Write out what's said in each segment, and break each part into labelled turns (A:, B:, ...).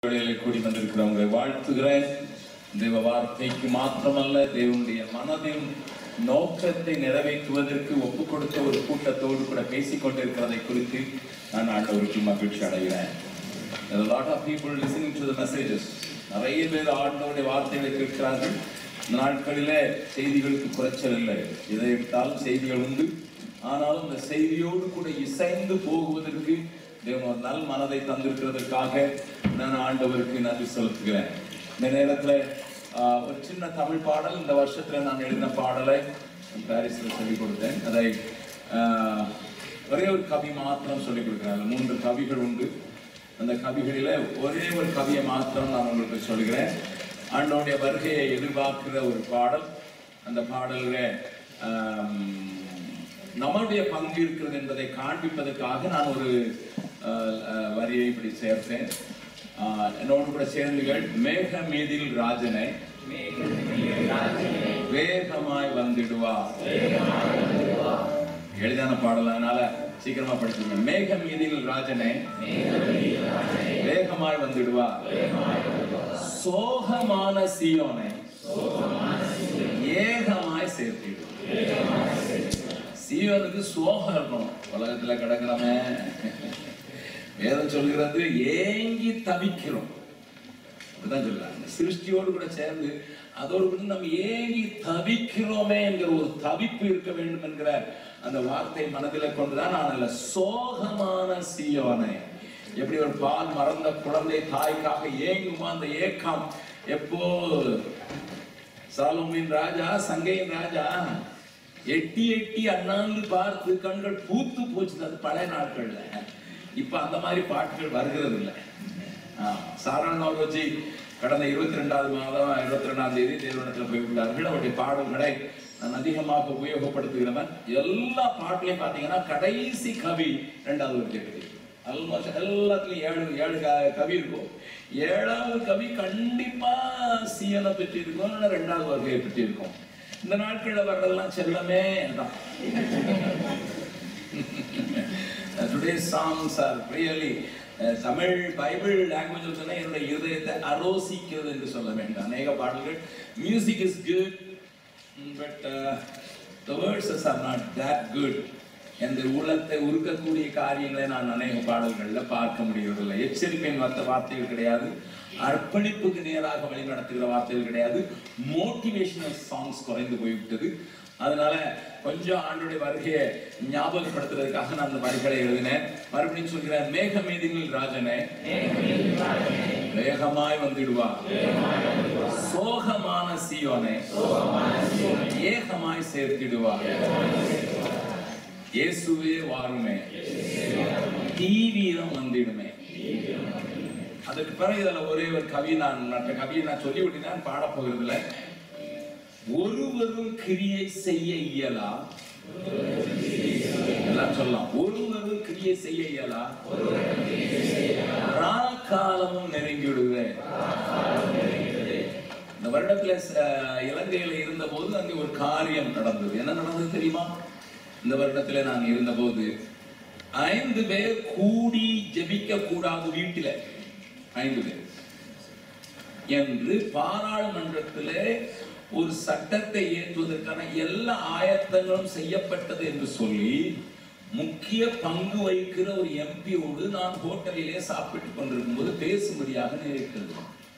A: வேளையிலே கூடி வந்திருக்கிறவங்களை வாழ்த்துகிறேன் தேவ வார்த்தைக்கு மாத்திரமல்ல தேவனுடைய மனதின் நோக்கத்தை நிறைவேற்றுவதற்கு ஒப்பு கொடுத்த ஒரு கூட்டத்தோடு கூட பேசிக் கொண்டிருக்கிறதை குறித்து நான் ஆண்டவருக்கு மகிழ்ச்சி அடைகிறேன் There are a lot of people listening to the messages. நிறைய பேர் ஆண்டவருடைய வார்த்தைகளை கேட்கிறார்கள் இந்த நாட்களிலே செய்திகளுக்கு குறைச்சல் இல்லை இதை விட்டாலும் செய்திகள் உண்டு ஆனாலும் இந்த செய்தியோடு கூட இசைந்து போகுவதற்கு தேவன் ஒரு நல் மனதை தந்திருக்கிறதற்காக நான் ஆண்டவருக்கு நன்றி செலுத்துகிறேன் இந்த நேரத்தில் ஒரு சின்ன தமிழ் பாடல் இந்த வருஷத்துல நான் எழுதின பாடலை பாரிஸில் சொல்லிக் கொடுத்தேன் அதை ஆஹ், ஒரே ஒரு கவி மாத்திரம் சொல்லிக் கொடுக்கிறேன் அதுல மூன்று கவிகள் உண்டு அந்த கவிகளில ஒரே ஒரு கவியை மாத்திரம் நான் உங்களுக்கு சொல்கிறேன் ஆண்டவனுடைய வருகையை எதிர்பார்க்கிற ஒரு பாடல் அந்த பாடல்ல ஆம், நம்மளுடைய பங்கு இருக்கிறது என்பதை காண்பிப்பதற்காக நான் ஒரு அஹ், அஹ், வரியை இப்படி சேர்த்தேன் ஆஹ், என்னோடு கூட சேர்ந்துகள் மேக மீதில் ராஜனை வேகமாய் வந்திடுவா எளிதான பாடல் அதனால சீக்கிரமா படிச்சுங்க மேக மீதில் ராஜனை வேகமாய் வந்துடுவா சோகமான சீயோனை ஏகமாய் சேர்த்திடுவா சீவனுக்கு சோகம் இருக்கணும் உலகத்துல கிடக்கிறவன் வேதம் சொல்கிறது ஏங்கி தவிக்கிறோம் அப்படிதான் சொல்றாங்க சிருஷ்டியோடு கூட சேர்ந்து அதோடு கூட நம்ம ஏங்கி தவிக்கிறோமே என்கிற ஒரு தவிப்பு இருக்க வேண்டும் என்கிற அந்த வார்த்தை மனதில் கொண்டுதான் நான் அல்ல சோகமான சீயோனை எப்படி ஒரு பால் மறந்த குழந்தை தாய்க்காக ஏங்குமா அந்த ஏக்கம் எப்போ சாலோமின் ராஜா சங்கையின் ராஜா எட்டி எட்டி அண்ணாந்து பார்த்து கண்கள் பூத்து போச்சு அது பழைய நாட்கள்ல இப்ப அந்த மாதிரி பாட்டுகள் வருகிறது இல்லை சாரண வச்சு கடந்த இருபத்தி ரெண்டாவது மாதம் இருபத்தி ரெண்டாம் தேதி தேர்வனத்தில் போய்விட்டார்கள் அவருடைய பாடல்களை நான் அதிகமாக உபயோகப்படுத்துகிறவன் எல்லா பாட்டுலையும் பார்த்தீங்கன்னா கடைசி கவி ரெண்டாவது ஒரு கேள்வி ஆல்மோஸ்ட் எல்லாத்துலயும் ஏழு ஏழு க- கவி இருக்கும் ஏழாவது கவி கண்டிப்பா சீயனை பற்றி இருக்கும் இல்லைன்னா ரெண்டாவது வருகையை பற்றி இருக்கும் இந்த நாட்கள்ல வர்றதெல்லாம் செல்லமே தான் today songs are really Tamil Bible language சொன்னா என்னுடைய இருதயத்தை அரோசிக்கிறது என்று சொல்ல வேண்டும் அநேக பாடல்கள் music is good but the words are not that good என்ற உள்ளத்தை உருக்கக்கூடிய காரியங்களை நான் அநேக பாடல்கள்ல பார்க்க முடியறதில்லை எச்சரிக்கையின் மற்ற வார்த்தைகள் கிடையாது அர்ப்பணிப்புக்கு நேராக வழி நடத்துகிற வார்த்தைகள் கிடையாது மோட்டிவேஷனல் சாங்ஸ் குறைந்து போய்விட்டது அதனால கொஞ்சம் ஆண்டுடைய வருகையை ஞாபகப்படுத்துறதுக்காக நான் அந்த வரிகளை எழுதினேன் மறுபடியும் சொல்கிறேன் மேக மீதினில் ராஜனே வேகமாய் வந்துடுவா சோகமான சீயோனே ஏகமாய் சேர்த்திடுவா இயேசுவே வாருமே தீவீரம் வந்திடுமே அதுக்கு பிறகு இதுல ஒரே ஒரு கவி நான் மற்ற கவியை நான் சொல்லி விட்டேன் பாட போகிறதுல ஒருவரும் கிரியை செய்ய இயலா எல்லாம் சொல்லலாம் ஒருவரும் கிரியை செய்ய இயலா காலமும் நெருங்கிவிடுவேன் இந்த வருடத்துல ச- இலங்கையில இருந்தபோது அங்கே ஒரு காரியம் நடந்தது என்ன நடந்தது தெரியுமா இந்த வருடத்துல நான் இருந்தபோது ஐந்து பேர் கூடி ஜெபிக்க கூடாது வீட்டில ஐந்து பேர் என்று பாராளுமன்றத்திலே ஒரு சட்டத்தை ஏற்றுவதற்கான எல்லா ஆயத்தங்களும் செய்யப்பட்டது என்று சொல்லி முக்கிய பங்கு வகிக்கிற ஒரு எம்பியோடு நான் ஹோட்டலிலே சாப்பிட்டுக் கொண்டிருக்கும் போது பேசும்படியாக நேரிட்டது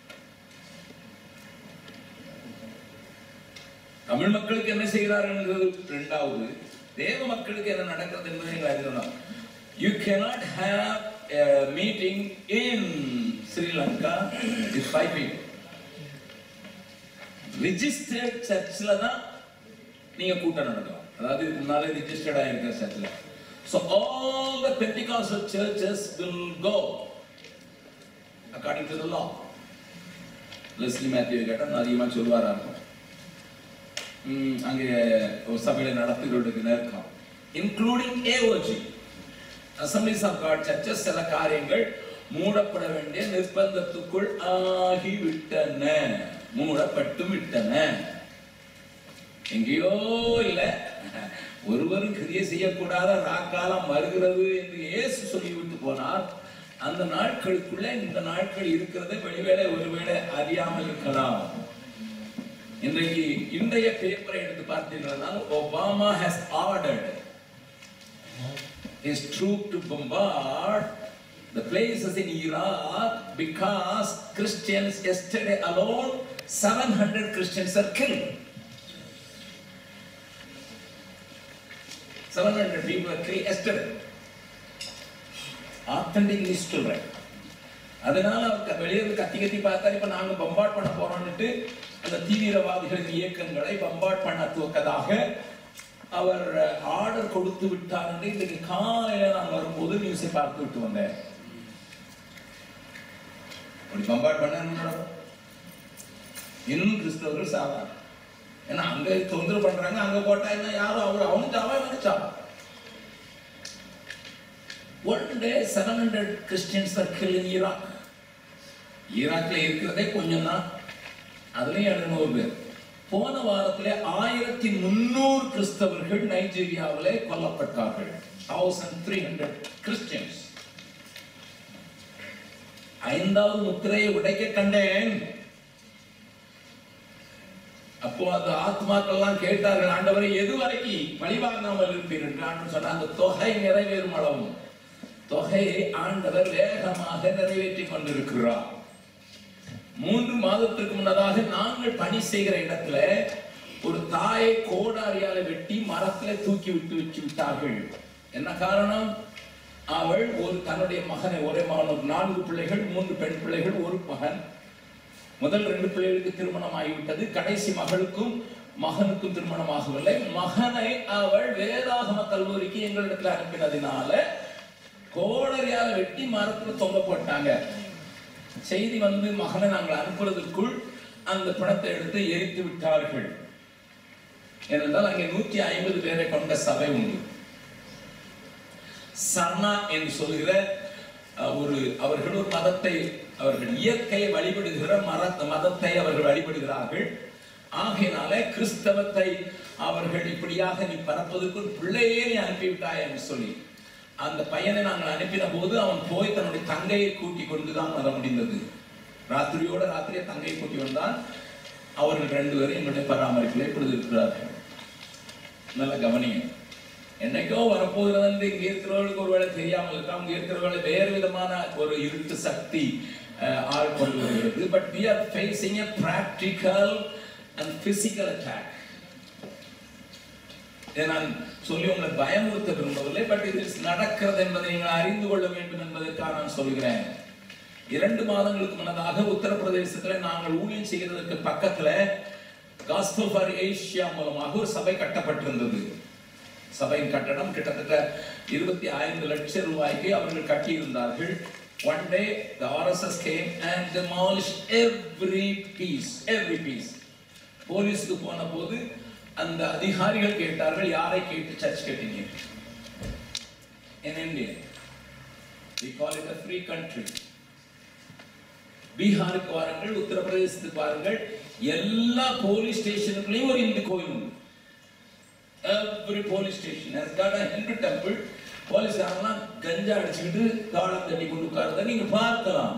A: தமிழ் மக்களுக்கு என்ன செய்கிறார்கள் இரண்டாவது தேவ மக்களுக்கு என்ன நடக்கிறது என்பதை நீங்கள் அறியணும் you cannot have a meeting in Sri Lanka with five people registered சர்ச்சில் தான் நீங்க கூட்டம் நடக்கும் அதாவது இதுக்கு முன்னாலே ரிஜிஸ்டர்ட் ஆயிருக்கிற சர்ச்சில் so all the pentecostal churches will go according to the law Leslie Mathew கேட்டால் அதிகமாக சொல்வாரா இருக்கும் ம், அங்கே ஒரு சபையில நடத்துகிறவர்களுக்கு நேர்க்கம் including AOG assemblies of God churches சில காரியங்கள் மூடப்பட வேண்டிய நிர்பந்தத்துக்குள் ஆகிவிட்டன மூடப்பட்டு விட்டன எங்கேயோ இல்ல ஒருவரும் கிரியை செய்யக்கூடாத ராக்காலம் வருகிறது என்று இயேசு சொல்லிவிட்டு போனார் அந்த நாட்களுக்குள்ள இந்த நாட்கள் இருக்கிறது வெளிவேளை ஒருவேளை அறியாமல் இருக்கலாம் இன்றைக்கு இன்றைய பேப்பரை எடுத்து பார்த்தீங்கன்னா Obama has ordered his troop to bombard the places in Iraq because Christians yesterday alone 700 Christians are killed. 700 people were killed yesterday. Authentic news சொல்றேன் அதனால அவர் வெளியே இருந்து கத்தி கத்தி பார்த்தாரு இப்ப நாங்க பம்பாட் பண்ண போறோம்னுட்டு அந்த தீவிரவாதிகளின் இயக்கங்களை பம்பாட் பண்ண துவக்கதாக அவர் ஆர்டர் கொடுத்து விட்டார் என்று இன்றைக்கு காலையில நான் வரும்போது நியூஸை பார்த்து விட்டு வந்தேன் அப்படி பம்பாட் பண்ண என்ன நடக்கும்? இன்னும் கிறிஸ்தவர்கள் சாவாங்க ஏன்னா அங்க தொந்தரவு பண்றாங்க அங்க போட்டா என்ன யாரும் அவர் அவனு சாவா இவனு சாவா one day seven hundred Christians are kill in Iraq ஈராக்ல இருக்கிறதே கொஞ்சம் தான் அதுலயும் எழுநூறு பேர் போன வாரத்திலே ஆயிரத்தி முன்னூறு கிறிஸ்தவர்கள் நைஜீரியாவிலே கொல்லப்பட்டார்கள் தௌசண்ட் த்ரீ ஹண்ட்ரட் கிறிஸ்டியன்ஸ் ஐந்தாவது முத்திரையை உடைக்க கண்டேன் அப்போ அந்த ஆத்மாக்கள்லாம் கேட்டார்கள் ஆண்டவரை எது வரைக்கும் வழிவாங்காமல் இருப்பீர்கள் என்று ஆண்டவர் சொன்னார் அந்த தொகை நிறைவேறும் அளவும் தொகையை ஆண்டவர் வேகமாக நிறைவேற்றி கொண்டிருக்கிறார் மூன்று மாதத்திற்கு முன்னதாக நாங்கள் பணி செய்கிற இடத்துல ஒரு தாயை கோடாரியால வெட்டி மரத்துல தூக்கி விட்டு வச்சு விட்டார்கள் என்ன காரணம் அவள் ஒரு தன்னுடைய மகனை ஒரே மகன் ஒரு நான்கு பிள்ளைகள் மூன்று பெண் பிள்ளைகள் ஒரு மகன் முதல் ரெண்டு பிள்ளைகளுக்கு திருமணம் ஆகிவிட்டது கடைசி மகளுக்கும் மகனுக்கும் திருமணம் ஆகவில்லை மகனை அவள் வேதாகம கல்லூரிக்கு எங்களிடத்துல அனுப்பினதினால கோடரியால வெட்டி மரத்துல தொங்க போட்டாங்க செய்தி வந்து மகனை நாங்கள் அனுப்புறதுக்குள் அந்த பணத்தை எடுத்து எரித்து விட்டார்கள் ஏனென்றால் அங்கே நூற்றி ஐம்பது பேரை கொண்ட சபை உண்டு சர்ணா என்று சொல்கிற அஹ், ஒரு அவர்கள் ஒரு மதத்தை அவர்கள் இயற்கையை வழிபடுகிற மர மதத்தை அவர்கள் வழிபடுகிறார்கள் ஆகையினால கிறிஸ்தவத்தை அவர்கள் இப்படியாக நீ பரப்பதற்கு ஒரு பிள்ளையே நீ அனுப்பிவிட்டாய் என்று சொல்லி அந்த பையனை நாங்கள் அனுப்பின போது அவன் போய் தன்னுடைய தங்கையை கூட்டி கொண்டு தான் வர முடிந்தது ராத்திரியோட ராத்திரியே தங்கையை கூட்டி வந்தான் அவர்கள் ரெண்டு பேரும் எங்களுடைய பராமரிப்பில் இப்பொழுது இருக்கிறார்கள் நல்ல கவனிங்க என்னைக்கோ வரப்போகிறது வந்து இங்க இருக்கிறவர்களுக்கு ஒருவேளை தெரியாமல் இருக்கலாம் இங்க இருக்கிறவர்களை வேறு விதமான ஒரு இருட்டு சக்தி அஹ், ஆட்கொண்டு வருகிறது but we are facing a practical and physical attack இதை நான் சொல்லி உங்களை பயமுறுத்த விரும்பவில்லை பட் இது நடக்கிறது என்பதை நீங்கள் அறிந்து கொள்ள வேண்டும் என்பதற்காக நான் சொல்கிறேன் இரண்டு மாதங்களுக்கு முன்னதாக உத்தரப்பிரதேசத்துல நாங்கள் ஊழியம் செய்கிறதுக்கு பக்கத்துல காஸ்பல் ஃபார் ஏசியா மூலமாக ஒரு சபை கட்டப்பட்டிருந்தது சபையின் கட்டடம் கிட்டத்தட்ட இருபத்தி ஐந்து லட்சம் ரூபாய்க்கு அவர்கள் கட்டியிருந்தார்கள் one day the RSS came and demolished every piece every piece போலீஸ்க்கு போன போது அந்த அதிகாரிகள் கேட்டார்கள் யாரை கேட்டு சர்ச் கட்டிங்க in India we call it a free country பீகாருக்கு வாருங்கள் உத்தரப்பிரதேசத்துக்கு வாருங்கள் எல்லா போலீஸ் ஸ்டேஷனுக்குள்ளேயும் ஒரு இந்து கோயில் உண்டு every police station has got a Hindu temple போலீஸ்காரங்களாம் கஞ்சா அடிச்சுக்கிட்டு காலம் தட்டி கொண்டு உட்கார்றதை நீங்க பார்க்கலாம்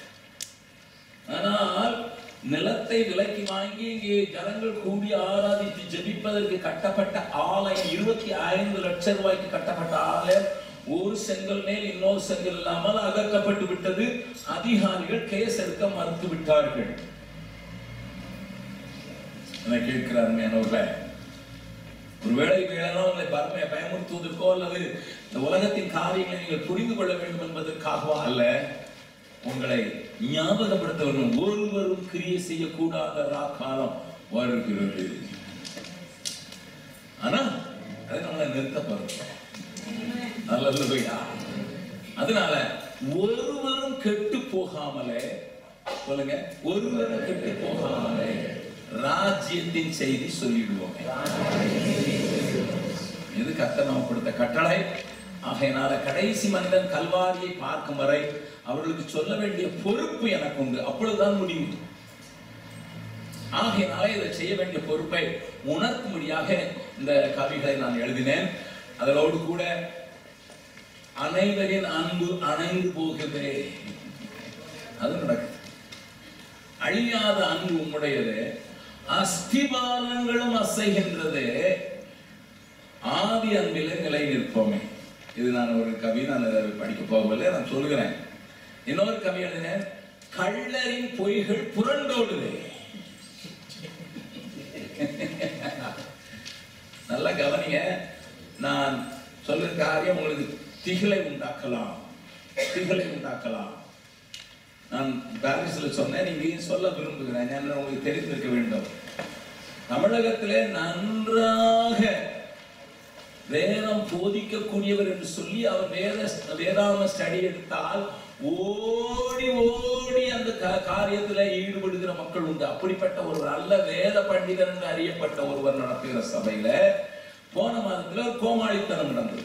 A: ஆனால் நிலத்தை விலைக்கு வாங்கி இங்கே ஜனங்கள் கூடி ஆராதித்து ஜெபிப்பதற்கு கட்டப்பட்ட ஆலயம் இருபத்தி ஐந்து லட்சம் ரூபாய்க்கு கட்டப்பட்ட ஆலயம் ஒரு செங்கல் மேல் இன்னொரு செங்கல் இல்லாமல் அகற்றப்பட்டு விட்டது அதிகாரிகள் கேஸ் எடுக்க மறுத்து விட்டார்கள் என்ன கேட்கிறார் மேனோர்ல ஒருவேளை இவைகளெல்லாம் உங்களை பரமையை பயமுறுத்துவதற்கோ அல்லது இந்த உலகத்தின் காரியங்களை நீங்கள் புரிந்து கொள்ள வேண்டும் என்பதற்காகவோ அல்ல உங்களை ஞாபகப்படுத்த வேண்டும் ஒருவரும் கிரியை செய்யக்கூடாத காலம் வருகிறது ஆனா அதை நம்மளை நிறுத்தப்படும் அல்லா அதனால ஒருவரும் கெட்டு போகாமலே சொல்லுங்க ஒருவரும் கெட்டு போகாமலே ராஜ்யத்தின் செய்தி சொல்லிடுவோமே இது கர்த்தர் நமக்கு கொடுத்த கட்டளை ஆகையினால கடைசி மனிதன் கல்வாரியை பார்க்கும் வரை அவர்களுக்கு சொல்ல வேண்டிய பொறுப்பு எனக்கு உண்டு அப்பொழுதுதான் முடியும் ஆகையினால இதை செய்ய வேண்டிய பொறுப்பை உணர்த்தும்படியாக இந்த கவிகளை நான் எழுதினேன் அதனோடு கூட அனைவரின் அன்பு அணைந்து போகுதே அது நடக்குது அழியாத அன்பு உம்முடையது அஸ்திபாரங்களும் அசைகின்றது ஆதி அன்பிலே நிலை நிற்போமே இது நான் ஒரு கவி நான் இதை படிக்க போகவில்லை நான் சொல்கிறேன் இன்னொரு கவி எழுதினேன் கள்ளரின் பொய்கள் புரண்டோடுதே நல்லா கவனிங்க நான் சொல்ற காரியம் உங்களுக்கு திகிலை உண்டாக்கலாம் திகிலை உண்டாக்கலாம் நான் பாரிஸ்ல சொன்னேன் நீங்க சொல்ல விரும்புகிறேன் நான் உங்களுக்கு தெரிந்திருக்க வேண்டும் தமிழகத்திலே நன்றாக வேதம் போதிக்கக்கூடியவர் என்று சொல்லி அவர் வேத வேதாம ஸ்டடி எடுத்தால் ஓடி ஓடி அந்த கா- காரியத்துல ஈடுபடுகிற மக்கள் உண்டு அப்படிப்பட்ட ஒரு நல்ல வேத பண்டிதர் என்று அறியப்பட்ட ஒருவர் நடத்துகிற சபையில போன மாதத்துல ஒரு கோமாளித்தனம் நடந்தது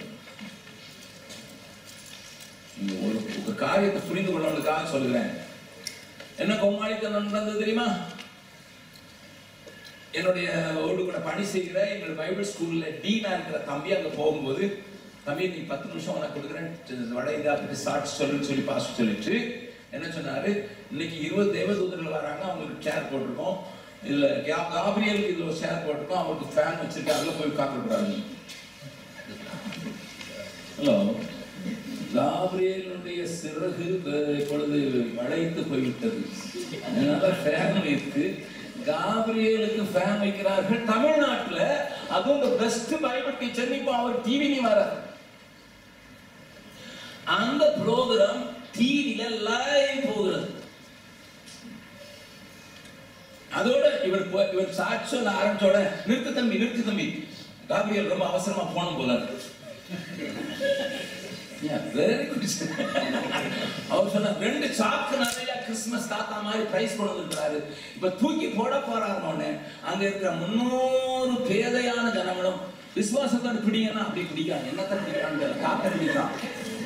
A: இந்த ஒரு ஒரு காரியத்தை புரிந்து கொள்ளவனுக்காக சொல்கிறேன் என்ன கோமாளித்தனம் நடந்தது தெரியுமா என்னுடைய ஓடு கூட பணி செய்கிற எங்களுடைய பைபிள் ஸ்கூல்ல டீனா இருக்கிற தம்பி அங்க போகும்போது தம்பி நீ பத்து நிமிஷம் உனக்கு கொடுக்குறேன் வட இந்தியா பத்தி சாட்சி சொல்லுன்னு சொல்லி பாஸ் சொல்லிட்டு என்ன சொன்னாரு இன்னைக்கு இருபது தேவதூதர்கள் வராங்க அவங்களுக்கு சேர் போட்டிருக்கோம் இல்ல கா- காபிரியலுக்கு இதுல ஒரு சேர் போட்டிருக்கோம் அவங்களுக்கு ஃபேன் வச்சிருக்காங்க அதுல போய் உட்கார்ந்து ஹலோ காபிரியலுடைய சிறகு அஹ், இப்பொழுது வளைத்து போய்விட்டது அதனால ஃபேன் வைத்து காபிரியலுக்கு ஃபேன் வைக்கிறார்கள் தமிழ்நாட்டுல அதுவும் இந்த பெஸ்ட் பைபிள் டீச்சர் இப்போ அவர் டிவி வர அந்த ப்ரோக்ராம் டிவில லைவ் போகிறது அதோட இவர் போ- இவர் சாட்சி சொல்ல ஆரம்பிச்சோட நிறுத்து தம்பி நிறுத்து தம்பி காபிரியல் ரொம்ப அவசரமா போன போல இருக்கு வெரி குட் அவர் சொன்ன ரெண்டு சாக்கு நிறைய கிறிஸ்மஸ் தாத்தா மாதிரி பிரைஸ் கொண்டு வந்திருக்கிறாரு இப்ப தூக்கி போட போறாருன்னு அங்க இருக்கிற முன்னூறு பேதையான ஜனங்களும் விசுவாசத்தோட பிடிங்கன்னா அப்படி பிடிக்காது என்னத்தை பிடிக்கான்னு காத்த பிடிக்கான்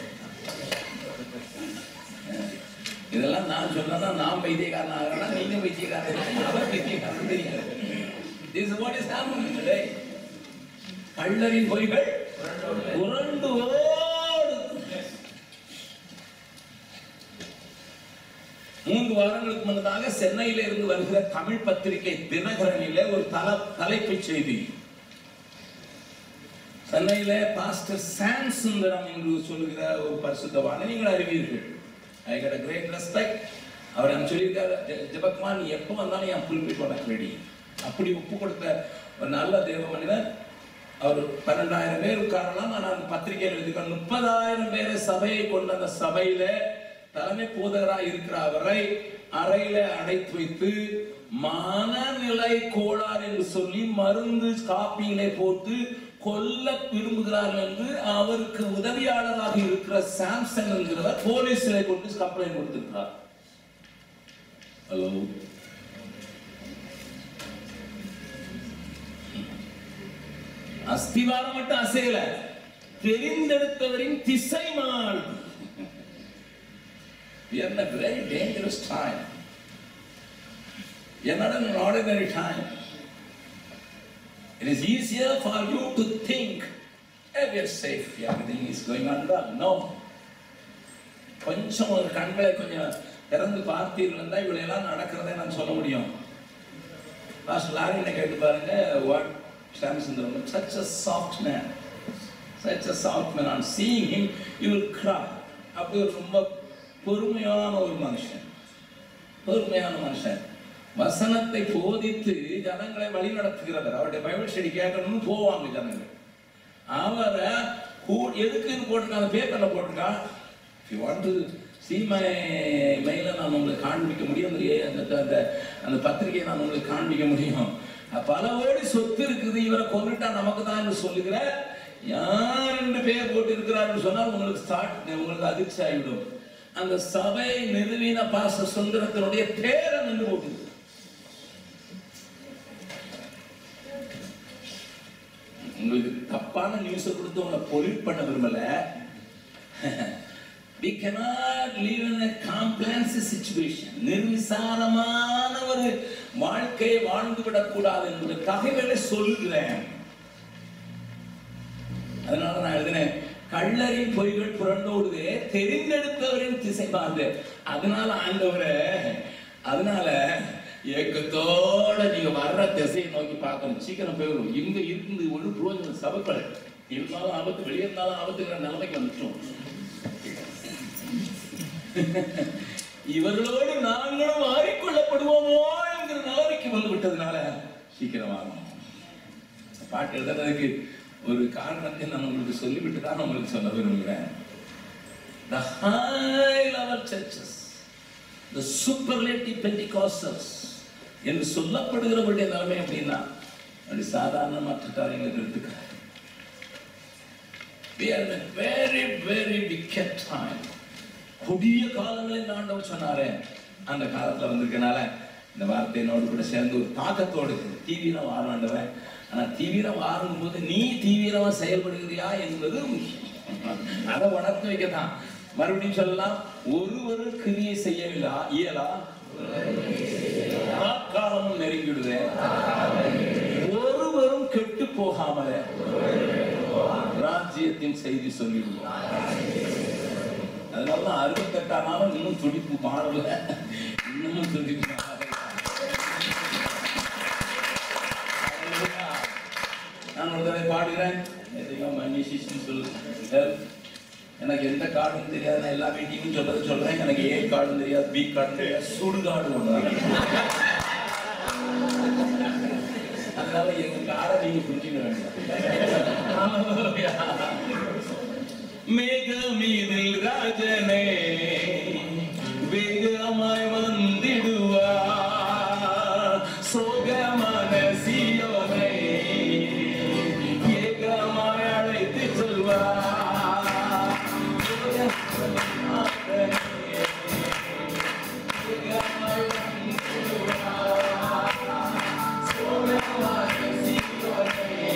A: இதெல்லாம் நான் சொன்னா நான் பைத்தியக்காரன் ஆகிறேன் நீங்க பைத்தியக்காரன் அவர் பைத்தியக்காரன் தெரியாது This is what is happening today. கள்ளரின் பொய்கள் உருண்டு ஓடு மூன்று வாரங்களுக்கு முன்னதாக சென்னையில இருந்து வருகிற தமிழ் பத்திரிகை தினகரனிலே ஒரு தல தலைப்புச் செய்தி சென்னையில பாஸ்டர் சாம் சுந்தரம் என்று சொல்லுகிற ஒரு பரிசுத்தவானை நீங்கள் அறிவீர்கள் ஐ கட் கிரேட் ரெஸ்பெக்ட் அவர் எனக்கு சொல்லியிருக்காரு "ஜெ- ஜெபக்குமா நீ எப்போ வந்தாலும் என் புல்பிட் உனக்கு ரெடி அப்படி ஒப்பு கொடுத்த ஒரு நல்ல தேவ மனிதர் அவர் பன்னெண்டாயிரம் பேர் உட்காரலாம் ஆனால் பத்திரிகையில் எழுதிக்க முப்பதாயிரம் பேரை சபையை கொண்ட அந்த சபையில தலைமை போதகராக இருக்கிற அவரை அறையில அடைத்து வைத்து மனநிலை கோளாறு என்று சொல்லி மருந்து காப்பியிலே போட்டு கொல்ல விரும்புகிறார்கள் என்று அவருக்கு உதவியாளராக இருக்கிற சாம்சங் என்கிறவர் போலீஸிலே கொண்டு கம்ப்ளைண்ட் கொடுத்திருக்கிறார் ஹலோ அஸ்திவாரம் மட்டும் அசையல தெரிந்தெடுத்தவரின் திசை மாறு We are in a very dangerous time. We are not in an ordinary time. It is easier for you to think, hey, we are safe, everything is going on well. No. கொஞ்சம் ஒரு கண்களை கொஞ்சம் திறந்து பார்த்தீர்கள் இருந்தால் இவ்வளவு எல்லாம் நடக்கிறதே நான் சொல்ல முடியும் லாஸ்ட் லாரினை கேட்டு பாருங்க what Samsundaram such a soft man such a soft man on seeing him you will cry அப்படி ஒரு ரொம்ப பொறுமையான ஒரு மனுஷன் பொறுமையான மனுஷன் வசனத்தை போதித்து ஜனங்களை வழி நடத்துகிறவர் அவருடைய பைபிள் ஸ்டடி கேட்கணும்னு போவாங்க ஜனங்கள் அவரை கூ- எதுக்குன்னு போட்டிருக்காங்க பேப்பர்ல போட்டிருக்கான் if you want to see my மெயில நான் உங்களுக்கு காண்பிக்க முடியும் அந்த ஏ- அந்த அந்த அந்த பத்திரிகையை நான் உங்களுக்கு காண்பிக்க முடியும் பல கோடி சொத்து இருக்குது இவரை கொண்டுட்டா நமக்கு தான் என்று சொல்லுகிற யார் ரெண்டு பேர் போட்டு இருக்கிறாருன்னு சொன்னால் உங்களுக்கு ஸ்டார்ட் உங்களுக்கு அதிர்ச்சி ஆகிவிடும் அந்த சபை நிறுவின பாச சுந்தரத்தினுடைய பேரை நின்று போட்டு உங்களுக்கு தப்பான நியூஸை கொடுத்து உங்களை பொல்யூட் பண்ண விரும்பல we cannot live in a compliance situation நிர்விசாரமான ஒரு வாழ்க்கையை வாழ்ந்து விடக்கூடாது என்பதற்காக இவரை சொல்லுகிறேன் அதனால நான் எழுதினேன் கள்ளரின் பொய்கள் புரண்டோடுதே தெரிந்தெடுத்தவரின் திசை மாறுது அதனால ஆண்டவரை அதனால ஏக்கத்தோட நீங்க வர்ற திசையை நோக்கி பார்க்கணும் சீக்கிரம் போயிடும் இங்க இருந்து ஒரு புரோஜனம் சபக்கலை இருந்தாலும் ஆபத்து வெளியே இருந்தாலும் ஆபத்துங்கிற நிலைமைக்கு வந்துட்டோம் இவர்களோடு நாங்களும் மாறிக்கொள்ளப்படுவோமோ என்கிற நிலைமைக்கு வந்து விட்டதுனால சீக்கிரம் ஆகணும் பாட்டு எழுதுறதுக்கு ஒரு காரணத்தை நான் உங்களுக்கு சொல்லிவிட்டு தான் நான் உங்களுக்கு சொல்ல விரும்புகிறேன் The high level churches, the superlative Pentecostals என்று சொல்லப்படுகிறவருடைய நிலைமை அப்படின்னா அப்படி சாதாரண மற்ற காரியங்களுக்கு எடுத்துக்கிறார் We are in a very, very wicked time. கொடிய காலங்களில் ஆண்டவர் சொன்னாரே அந்த காலத்துல வந்திருக்கனால இந்த வார்த்தை என்னோடு கூட சேர்ந்து ஒரு தாக்கத்தோடு இருக்குது தீவிரம் ஆரண்டவன் ஆனா தீவிரம் ஆறும் போது நீ தீவிரமா செயல்படுகிறியா என்பது முக்கியம் அதை உணர்த்து வைக்கத்தான் மறுபடியும் சொல்லலாம் ஒருவரும் கிரியை செய்யவில்லா இயலா காலமும் நெருங்கிடுதே ஒருவரும் கெட்டு போகாமல ராஜ்யத்தின் செய்தி சொல்லிடுவோம் அதனாலதான் அறுபத்தெட்டாம் நாளும் இன்னும் துடிப்பு மாறல இன்னமும் துடிப்பு மாறல. Hallelujah. நான் ஒரு தடவை பாடுகிறேன் எதையோ my musician சொல்லு help. எனக்கு எந்த கார்டும் தெரியாது நான் எல்லா மீட்டிங்கும் சொல்றது சொல்றேன் எனக்கு ஏ கார்டும் தெரியாது பி கார்டும் தெரியாது சுடுகாடு ஒன்று அதனால எங்க காரை நீங்க புரிஞ்சுக்க வேண்டாம் மேகமீதில் ராஜனே வேகமாய் வந்திடுவா சோகமான சியோனை ஏகமாய் அழைத்து சொல்வா வேகமாய் வந்திடுவா. சோகமான சியோனை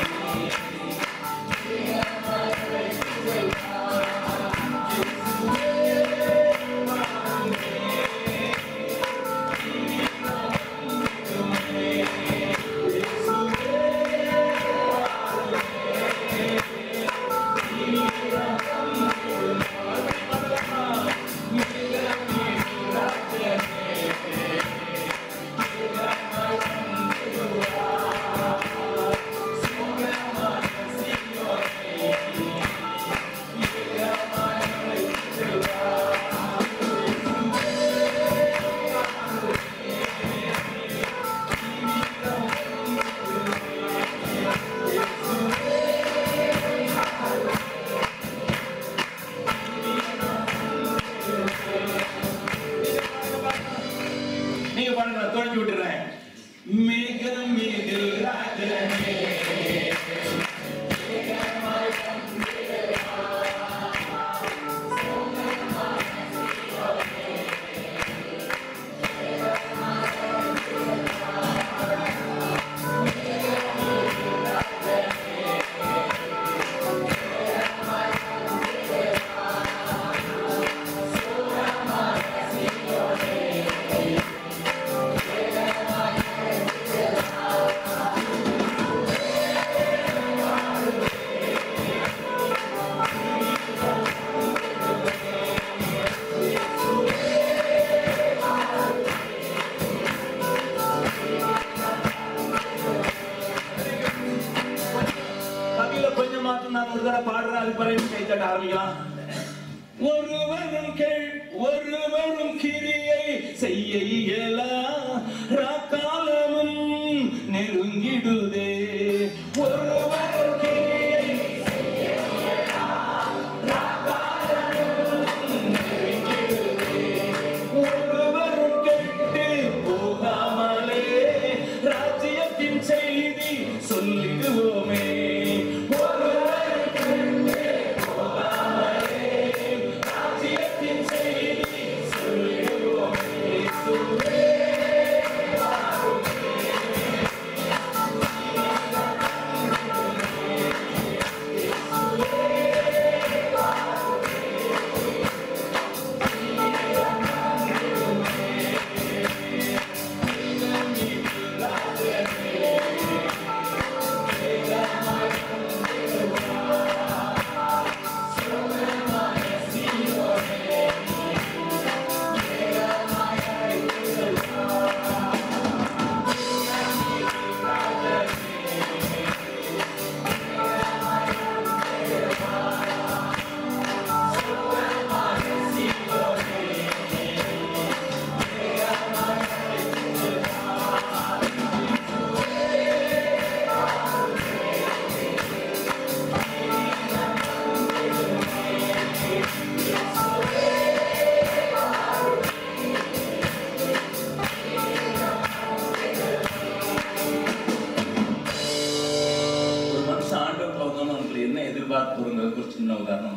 A: நீங்க பாருங்க நான் தொடங்கி விட்டுறேன் மேகம் மீது ராஜனே கவியில கொஞ்சம் மாற்றம் நான் ஒரு தடவை பாடுறேன் அது பிறகு கை தட்ட ஆரம்பிக்கலாம் ஒருவரும் கேள் ஒருவரும் கிரியை செய்ய இயலா ராக்காலமும் நெருங்கிடுதே ஒருவரும் கிரியை ஒருவரும் கெட்டு போகாமலே ராஜ்யத்தின் செய்தி சொல்லிடுவோமே ஒருவரும் கெட்டு போகாமலே ராஜ்யத்தின் செய்தி சொல்லிடுவோமே இயேசுவே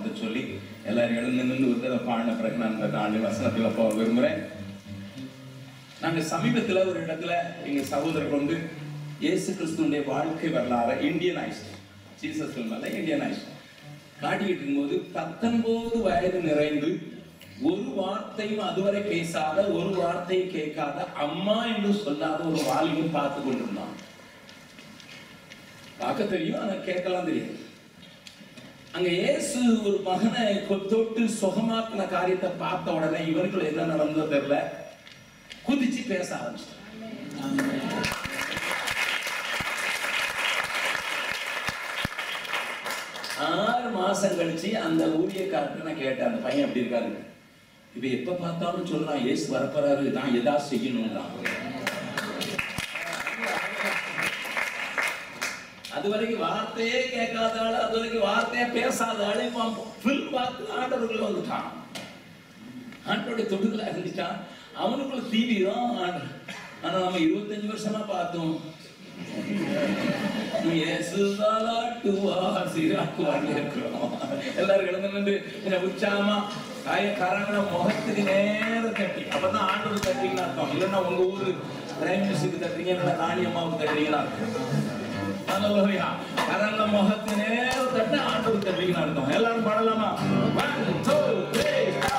A: வசனத்தை சொல்லி எல்லாரும் எழுந்து நின்று ஒரு தடவை பாடின பிறகு நான் அந்த நாலு வசனத்துல போக விரும்புறேன் நாங்க சமீபத்துல ஒரு இடத்துல எங்க சகோதரர் வந்து இயேசு கிறிஸ்துடைய வாழ்க்கை வரலாறு இந்தியனைஸ் ஜீசஸ் மேல இந்தியனைஸ் காட்டிக்கிட்டு இருக்கும்போது பத்தொன்பது வயது நிறைந்து ஒரு வார்த்தையும் அதுவரை பேசாத ஒரு வார்த்தையும் கேட்காத அம்மா என்று சொல்லாத ஒரு வாலிபன் பார்த்து கொண்டிருந்தான் பார்க்க தெரியும் ஆனா கேட்கலாம் தெரியாது அங்க இயேசு ஒரு மகனை கொ- தொட்டு சுகமாக்கின காரியத்தை பார்த்த உடனே இவர்கள் என்ன நடந்ததோ தெரியல குதிச்சு பேச ஆரம்பிச்சிட்டாங்க ஆறு மாசம் கழிச்சு அந்த ஊழியக்காரர்கிட்ட நான் கேட்டேன் அந்த பையன் எப்படி இருக்காரு இப்ப எப்ப பார்த்தாலும் சொல்றான் இயேசு வரப்போறாரு நான் எதா செய்யணும்ன்றான் அது வரைக்கும் வார்த்தையே கேட்காத ஆளு அது வரைக்கும் வார்த்தையே பேசாத ஆளு இப்போ ஃபில் பார்த்து ஆண்டவர்கள் வந்துட்டான் ஆண்டோடைய தொடுதலா இருந்துட்டான் அவனுக்குள்ள தீவிரம் ஆண்டு- ஆனா நம்ம இருபத்தஞ்சு வருஷமா பார்த்தோம் இயேசுதாலாட்டுவார் சீராக்குவார் இருக்கிறோம் எல்லாரும் எழுந்து நின்று கொஞ்சம் உற்சாகமா காய கரங்களை முகத்துக்கு நேரம் தட்டி அப்பதான் ஆண்டவர் தட்டிங்கன்னு அர்த்தம் இல்லைன்னா உங்க ஊரு பிரைம் மினிஸ்டருக்கு தட்டுறீங்க இல்லைன்னா ராணி அம்மாவுக்கு தட்டுறீங்கன்னு அர்த்தம் ஹalleluya கரங்கள முகத்துக்கு நேரம் தட்டி ஆண்டவர் தட்டுறீங்கன்னு அர்த்தம் எல்லாரும் பாடலாமா ஒன் டூ த்ரீ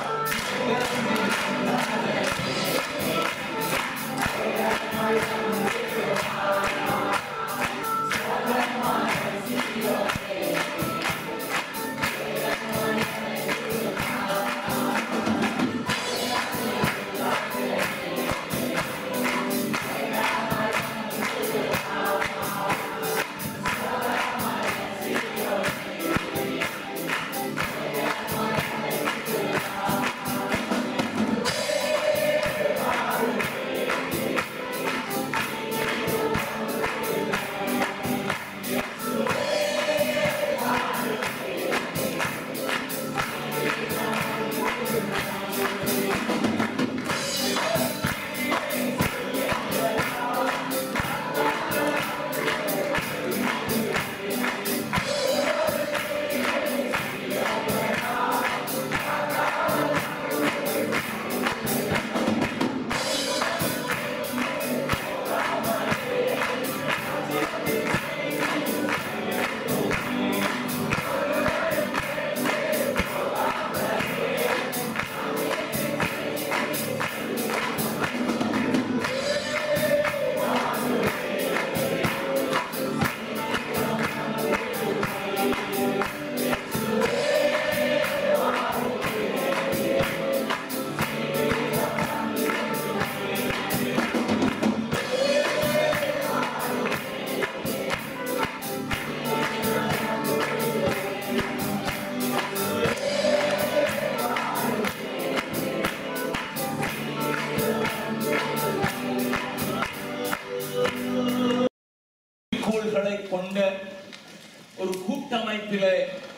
A: குறிக்கோள்களை கொண்ட ஒரு கூட்டமைப்பிலே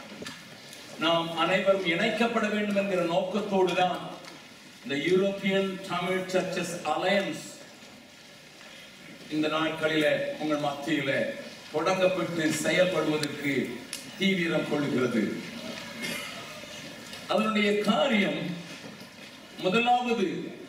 A: நாம் அனைவரும் இணைக்கப்பட வேண்டும் என்கிற நோக்கத்தோடு தான் இந்த யூரோப்பியன் தமிழ் சர்ச்சஸ் அலையன்ஸ் இந்த நாட்களிலே உங்கள் மத்தியிலே தொடங்கப்பட்டு செயல்படுவதற்கு தீவிரம் கொள்கிறது அதனுடைய காரியம் முதலாவது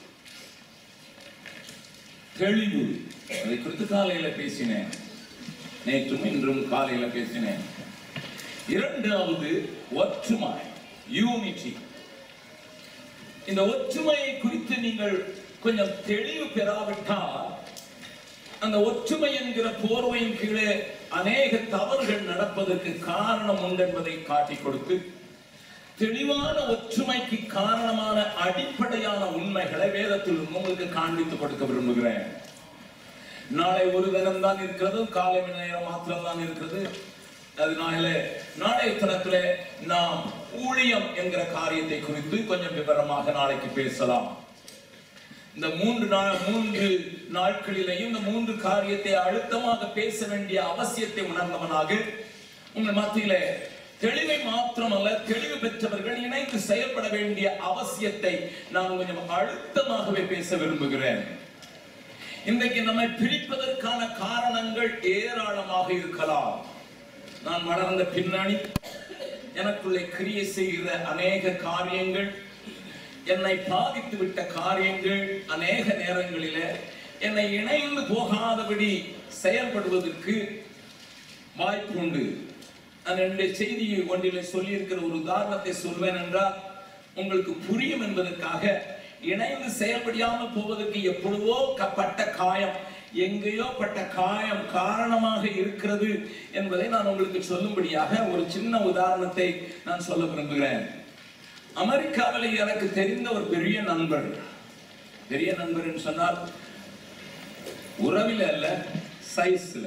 A: தெளிவு அதை குறித்து காலையில பேசினேன் நேற்றும் இன்றும் காலையில பேசினேன் இரண்டாவது ஒற்றுமை யூனிட்டி இந்த ஒற்றுமையை குறித்து நீங்கள் கொஞ்சம் தெளிவு பெறாவிட்டால் அந்த ஒற்றுமை என்கிற போர்வையின் கீழே அநேக தவறுகள் நடப்பதற்கு காரணம் உண்டு என்பதை காட்டிக் கொடுத்து தெளிவான ஒற்றுமைக்கு காரணமான அடிப்படையான உண்மைகளை வேதத்தில் உங்களுக்கு காண்பித்து கொடுக்க விரும்புகிறேன் நாளை ஒரு தினம் தான் இருக்கிறது காலை மணி நேரம் மாத்திரம் தான் இருக்கிறது அதனால நாளைய தினத்திலே நாம் ஊழியம் என்கிற காரியத்தை குறித்து கொஞ்சம் விவரமாக நாளைக்கு பேசலாம் இந்த மூன்று நாள் மூன்று நாட்களிலேயும் இந்த மூன்று காரியத்தை அழுத்தமாக பேச வேண்டிய அவசியத்தை உணர்ந்தவனாக உங்கள் மத்தியிலே தெளிவை மாத்திரமல்ல தெளிவு பெற்றவர்கள் இணைந்து செயல்பட வேண்டிய அவசியத்தை நான் கொஞ்சம் அழுத்தமாகவே பேச விரும்புகிறேன் இன்றைக்கு நம்மை பிரிப்பதற்கான காரணங்கள் ஏராளமாக இருக்கலாம் நான் வளர்ந்த பின்னணி எனக்குள்ளே கிரியை செய்கிற அநேக காரியங்கள் என்னை பாதித்து விட்ட காரியங்கள் அநேக நேரங்களிலே என்னை இணைந்து போகாதபடி செயல்படுவதற்கு வாய்ப்பு உண்டு நான் என்னுடைய செய்தி ஒன்றிலே சொல்லியிருக்கிற ஒரு உதாரணத்தை சொல்வேன் என்றால் உங்களுக்கு புரியும் என்பதற்காக இணைந்து செயல்படியாமல் போவதற்கு எப்பொழுதோ க- பட்ட காயம் எங்கேயோ பட்ட காயம் காரணமாக இருக்கிறது என்பதை நான் உங்களுக்கு சொல்லும்படியாக ஒரு சின்ன உதாரணத்தை நான் சொல்ல விரும்புகிறேன் அமெரிக்காவில் எனக்கு தெரிந்த ஒரு பெரிய நண்பர் பெரிய நண்பர் என்று சொன்னால் உறவில் அல்ல சைஸ்ல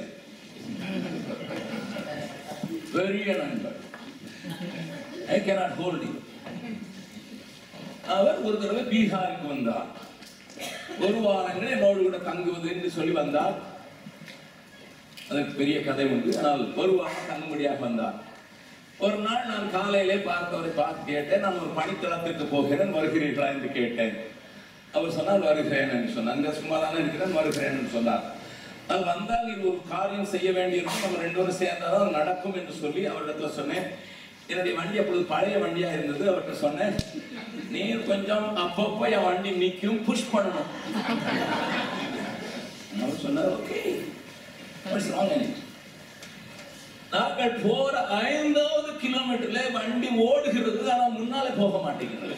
A: பெரிய நண்பர் ஐ கேனாட் ஹோல்ட் அவர் ஒரு தடவை பீகாருக்கு வந்தார் ஒரு வாரங்கள் என்னோடு கூட தங்குவது என்று சொல்லி வந்தார் அதற்கு பெரிய கதை உண்டு ஆனால் ஒரு வாரம் தங்கும்படியாக வந்தார் ஒரு நாள் நான் காலையிலே பார்த்து அவரை பார்த்து கேட்டேன் நான் ஒரு பணித்தளத்திற்கு போகிறேன் வருகிறீர்களா என்று கேட்டேன் அவர் சொன்னால் வருகிறேன் என்று சொன்னார் அங்க சும்மா தானே இருக்கிறேன் வருகிறேன் என்று சொன்னார் அது வந்தால் இது ஒரு காரியம் செய்ய வேண்டியிருக்கும் நம்ம ரெண்டு பேரும் சேர்ந்தாதான் அது நடக்கும் என்று சொல்லி அவரிடத்துல சொன்னேன் என்னுடைய வண்டி அப்பொழுது பழைய வண்டியா இருந்தது அவர்கிட்ட சொன்னேன் நீர் கொஞ்சம் அப்பப்போ என் வண்டி நிற்கும் புஷ் பண்ணணும் அவர் சொன்னார் ஓகே நாங்கள் போற ஐந்தாவது கிலோமீட்டர்ல வண்டி ஓடுகிறது ஆனா முன்னாலே போக மாட்டேங்கிறது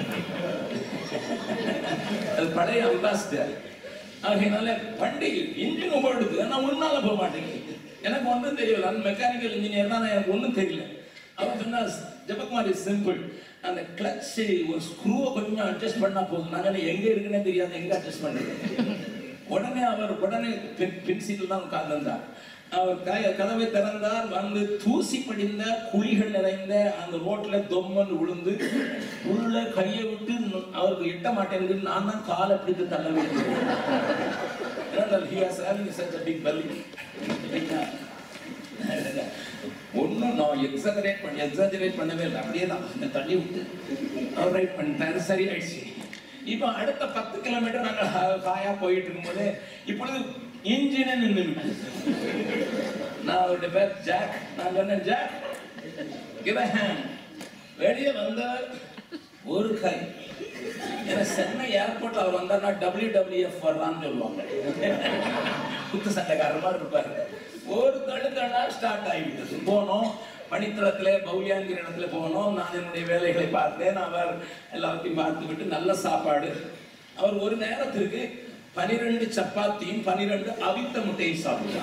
A: அது பழைய அம்பாசிடர் ஆகையினால வண்டி இன்ஜின் ஓடுது ஆனா முன்னால போக மாட்டேங்குது எனக்கு ஒன்றும் தெரியல அந்த மெக்கானிக்கல் இன்ஜினியர் தான் எனக்கு ஒன்றும் தெரியல அவன் சொன்னா ஜெபக்குமார் இஸ் சிம்பிள் அந்த கிளட்ச் ஒரு ஸ்க்ரூவை கொஞ்சம் அட்ஜஸ்ட் பண்ணா போதும் நாங்கள் எங்க இருக்குன்னே தெரியாது எங்க அட்ஜஸ்ட் பண்ணுறது உடனே அவர் உடனே பின் பின் சீட்டில் தான் உட்கார்ந்திருந்தார் அவர் க- கதவை திறந்தார் வந்து தூசி படிந்த குழிகள் நிறைந்த அந்த ரோட்ல தொம்மன் விழுந்து உள்ள கையை விட்டு நு- அவருக்கு எட்ட மாட்டேங்குது நான் தான் காலை பிடித்து தள்ள வேண்டும் ஏன்னா he has having such a big belly ஒன்றும் நான் எக்ஸாஜரேட் பண்ணி எக்ஸாஜரேட் பண்ணவே இல்லை அப்படியே தான் இந்த தள்ளி விட்டு அவர் ரைட் பண்ணிட்டாரு சரி ஆயிடுச்சு இப்போ அடுத்த பத்து கிலோமீட்டர் நாங்கள் காயா போயிட்டு இருக்கும்போது இப்பொழுது இன்ஜினே நின்று நான் அவருடைய பேர் ஜாக் நான் சொன்னேன் ஜாக் give a hand வெளியே வந்தவர் ஒரு கை ஏன்னா சென்னை ஏர்போர்ட்ல அவர் வந்தார்னா டபிள்யூ டபிள்யூஎஃப் வரலான்னு சொல்லுவாங்க குத்து சண்டைக்காரர் மாதிரி இருப்பாரு ஒரு தடுக்கனா ஸ்டார்ட் ஆகிவிட்டது போனோம் பணித்தளத்துல பௌலியாங்கிற இடத்துல போனோம் நான் என்னுடைய வேலைகளை பார்த்தேன் அவர் எல்லாத்தையும் பார்த்து விட்டு நல்ல சாப்பாடு அவர் ஒரு நேரத்திற்கு பனிரெண்டு சப்பாத்தியும் பனிரெண்டு அவித்த முட்டையும்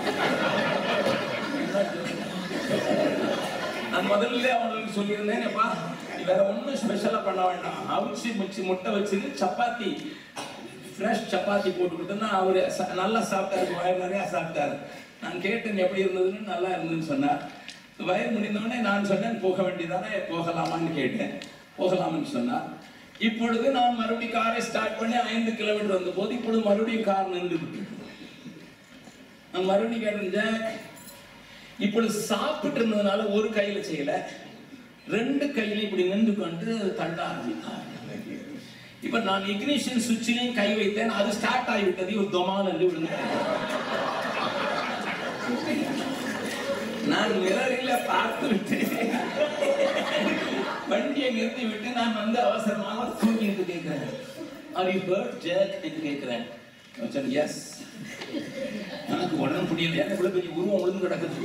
A: சாப்பிட்டார் நான் முதல்ல அவனுக்கு சொல்லியிருந்தேன் எப்பா நீ வேற ஒன்றும் ஸ்பெஷலாக பண்ண வேண்டாம் அவிச்சு முச்சு முட்டை வச்சுட்டு சப்பாத்தி ஃப்ரெஷ் சப்பாத்தி போட்டு கொடுத்தோன்னா அவர் நல்லா சாப்பிட்டாரு வயிறு நிறையா சாப்பிட்டாரு நான் கேட்டேன் எப்படி இருந்ததுன்னு நல்லா இருந்ததுன்னு சொன்னார் வயிறு முடிந்தவுடனே நான் சொன்னேன் போக வேண்டியதானே போகலாமான்னு கேட்டேன் போகலாம்னு சொன்னார் இப்பொழுது நான் மறுபடியும் காரை ஸ்டார்ட் பண்ணி ஐந்து கிலோமீட்டர் வந்த போது இப்பொழுது மறுபடியும் கார் நின்று விட்டு நான் மறுபடியும் கேட்டேன் ஜாக் இப்பொழுது சாப்பிட்டு இருந்ததுனால ஒரு கையில செய்யல ரெண்டு கையில இப்படி நின்று கொண்டு தள்ள ஆரம்பித்தார் இப்ப நான் இக்னிஷன் சுவிட்சிலையும் கை வைத்தேன் அது ஸ்டார்ட் ஆகிவிட்டது ஒரு தொமால் என்று விழுந்தேன் நான் மிரரில பார்த்து விட்டு வண்டியை நிறுத்தி விட்டு நான் வந்து அவசரமாக தூங்கிட்டு கேட்கிறேன் ஆர் யூ ஹர்ட் ஜெக் என்று கேட்கிறேன் எஸ் எனக்கு உடனே புரியல எனக்குள்ள பெரிய உருவம் விழுந்து கிடக்குது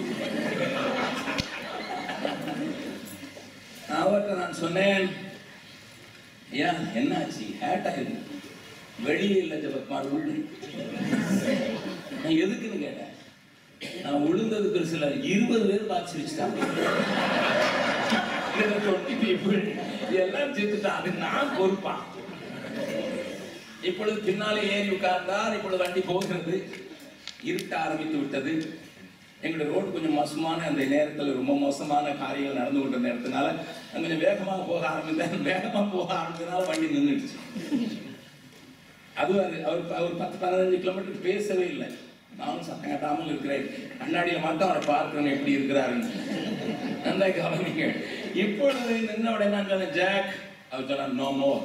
A: அவர்கிட்ட நான் சொன்னேன் ஐயா என்னாச்சு ஹேட் ஆயிருக்கு வெளியே இல்லை ஜபத்மார் உள்ள நான் எதுக்குன்னு கேட்டேன் நான் விழுந்தது பெருசுல இருபது பேர் பாய்ச்சி வச்சுட்டாங்க இதுல 20 people எல்லாம் செத்துட்டான் அது நான் பொறுப்பான் இப்பொழுது பின்னாலே ஏறி உட்கார்ந்தார் இப்பொழுது வண்டி போகிறது இருட்ட ஆரம்பித்து விட்டது எங்களுடைய ரோடு கொஞ்சம் மோசமான அந்த நேரத்தில் ரொம்ப மோசமான காரியங்கள் நடந்து கொண்ட நேரத்தினால நான் கொஞ்சம் வேகமாக போக ஆரம்பித்தேன் வேகமாக போக ஆரம்பித்தனால வண்டி நின்றுடுச்சு அது அது அவர் அவர் பத்து பதினஞ்சு கிலோமீட்டர் பேசவே இல்லை நானும் சத்தம் கட்டாமல் இருக்கிறேன் கண்ணாடியில் மட்டும் அவரை பார்க்கிறேன் எப்படி இருக்கிறாருன்னு நல்லா கவனிங்க இப்பொழுது நின்ன உடனே நான் சொன்னேன் ஜாக் அவர் சொன்னார் நோ மோர்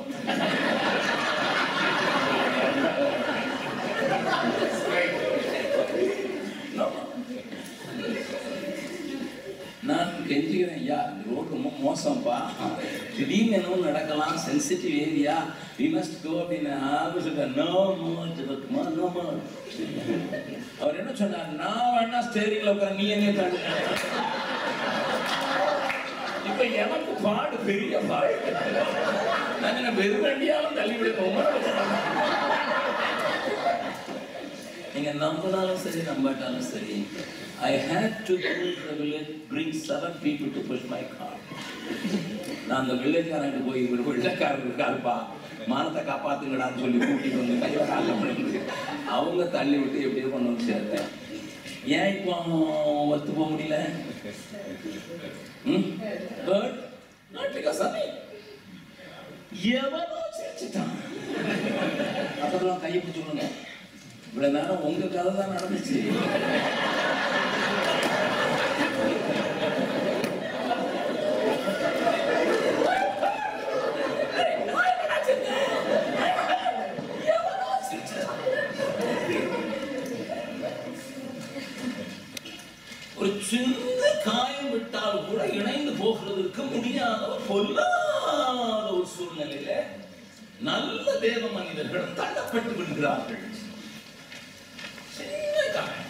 A: நான் கெஞ்சுகிறேன் ஐயா இந்த ரோடு ரொம்ப
B: மோசம்ப்பா திடீர்னு என்னவோ நடக்கலாம் sensitive area we must go அப்படின்னு ஆபீஸ்ல நோ மோர் ஜபக்குமா நோ மோர் அவர் என்ன சொன்னார் நான் வேணா ஸ்டேரிங்ல உட்கார நீ என்ன தள்ளு இப்ப எனக்கு பாடு பெரிய பாடு நான் என்ன வெறும் வண்டியாலும் தள்ளி விடுவோமா நீங்க நம்பினாலும் சரி நம்பாட்டாலும் சரி I hate to bring seven people to push my car நான் அந்த வெள்ளைக்காரன் போய் ஒரு வெள்ளைக்காரர் இருக்காருப்பா மானத்தை காப்பாத்துங்கடான்னு சொல்லி கூட்டிட்டு வந்து கையில காலில் பண்ணிட்டு அவங்க தள்ளி விட்டு எப்படியோ கொண்டு வந்து சேர்த்தேன் ஏன் இப்போ ஒத்து போக முடியல ம் பட் நாட் பிகாஸ் ஆஃப் எவனோ சிரிச்சிட்டான் அப்பதான் கையை பிடிச்சு விடுங்க இவ்வளவு நேரம் உங்க கதை தான் நடந்துச்சு ஒரு சின்ன காயம் விட்டால் கூட இணைந்து போகிறதுக்கு முடியாத ஒரு பொல்லாத ஒரு சூழ்நிலையில நல்ல தேவ மனிதர்கள் தள்ளப்பட்டு விடுகிறார்கள் சின்ன காயம்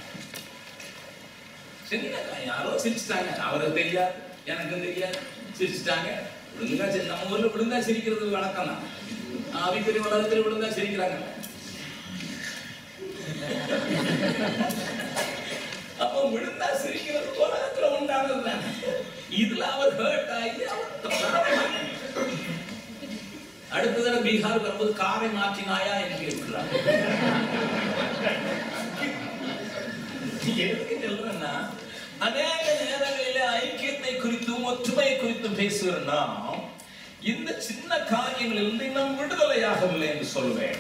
B: சின்ன காயம் யாரோ சிரிச்சுட்டாங்க அவருக்கு தெரியாது எனக்கும் தெரியாது சிரிச்சுட்டாங்க விழுந்தா சரி நம்ம ஊர்ல விழுந்தா சிரிக்கிறது வழக்கம் தான் ஆவிக்குரிய உலகத்தில் விழுந்தா சிரிக்கிறாங்க அப்போ விழுந்தா சிரிக்கிறது உலகத்துல உண்டானது தானே இதுல அவர் ஹர்ட் ஆகி அவர் அடுத்த தடவை பீகார் வரும்போது காரை மாற்றினாயா என்று கேட்கிறார் எதுக்கு சொல்றேன்னா அநேக நேரங்களிலே ஐக்கியத்தை குறித்தும் ஒற்றுமை குறித்தும் பேசுகிற நாம் இந்த சின்ன காரியங்களிலிருந்து இன்னும் விடுதலையாகவில்லை என்று சொல்வேன்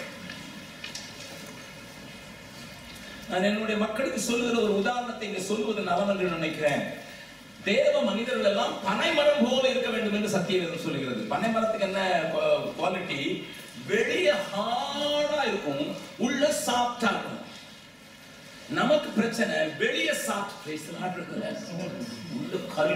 B: நான் என்னுடைய மக்களுக்கு சொல்லுகிற ஒரு உதாரணத்தை இங்க சொல்வது நலம் என்று நினைக்கிறேன் தேவ மனிதர்கள் எல்லாம் பனைமரம் போல இருக்க வேண்டும் என்று சத்தியவேதம் சொல்லுகிறது பனைமரத்துக்கு என்ன குவாலிட்டி வெளிய ஹார்டா இருக்கும் உள்ள சாஃப்டா இருக்கும் நமக்கு பிரச்சனை வெளிய சாஃப்ட் பேசலாம் உள்ள கல்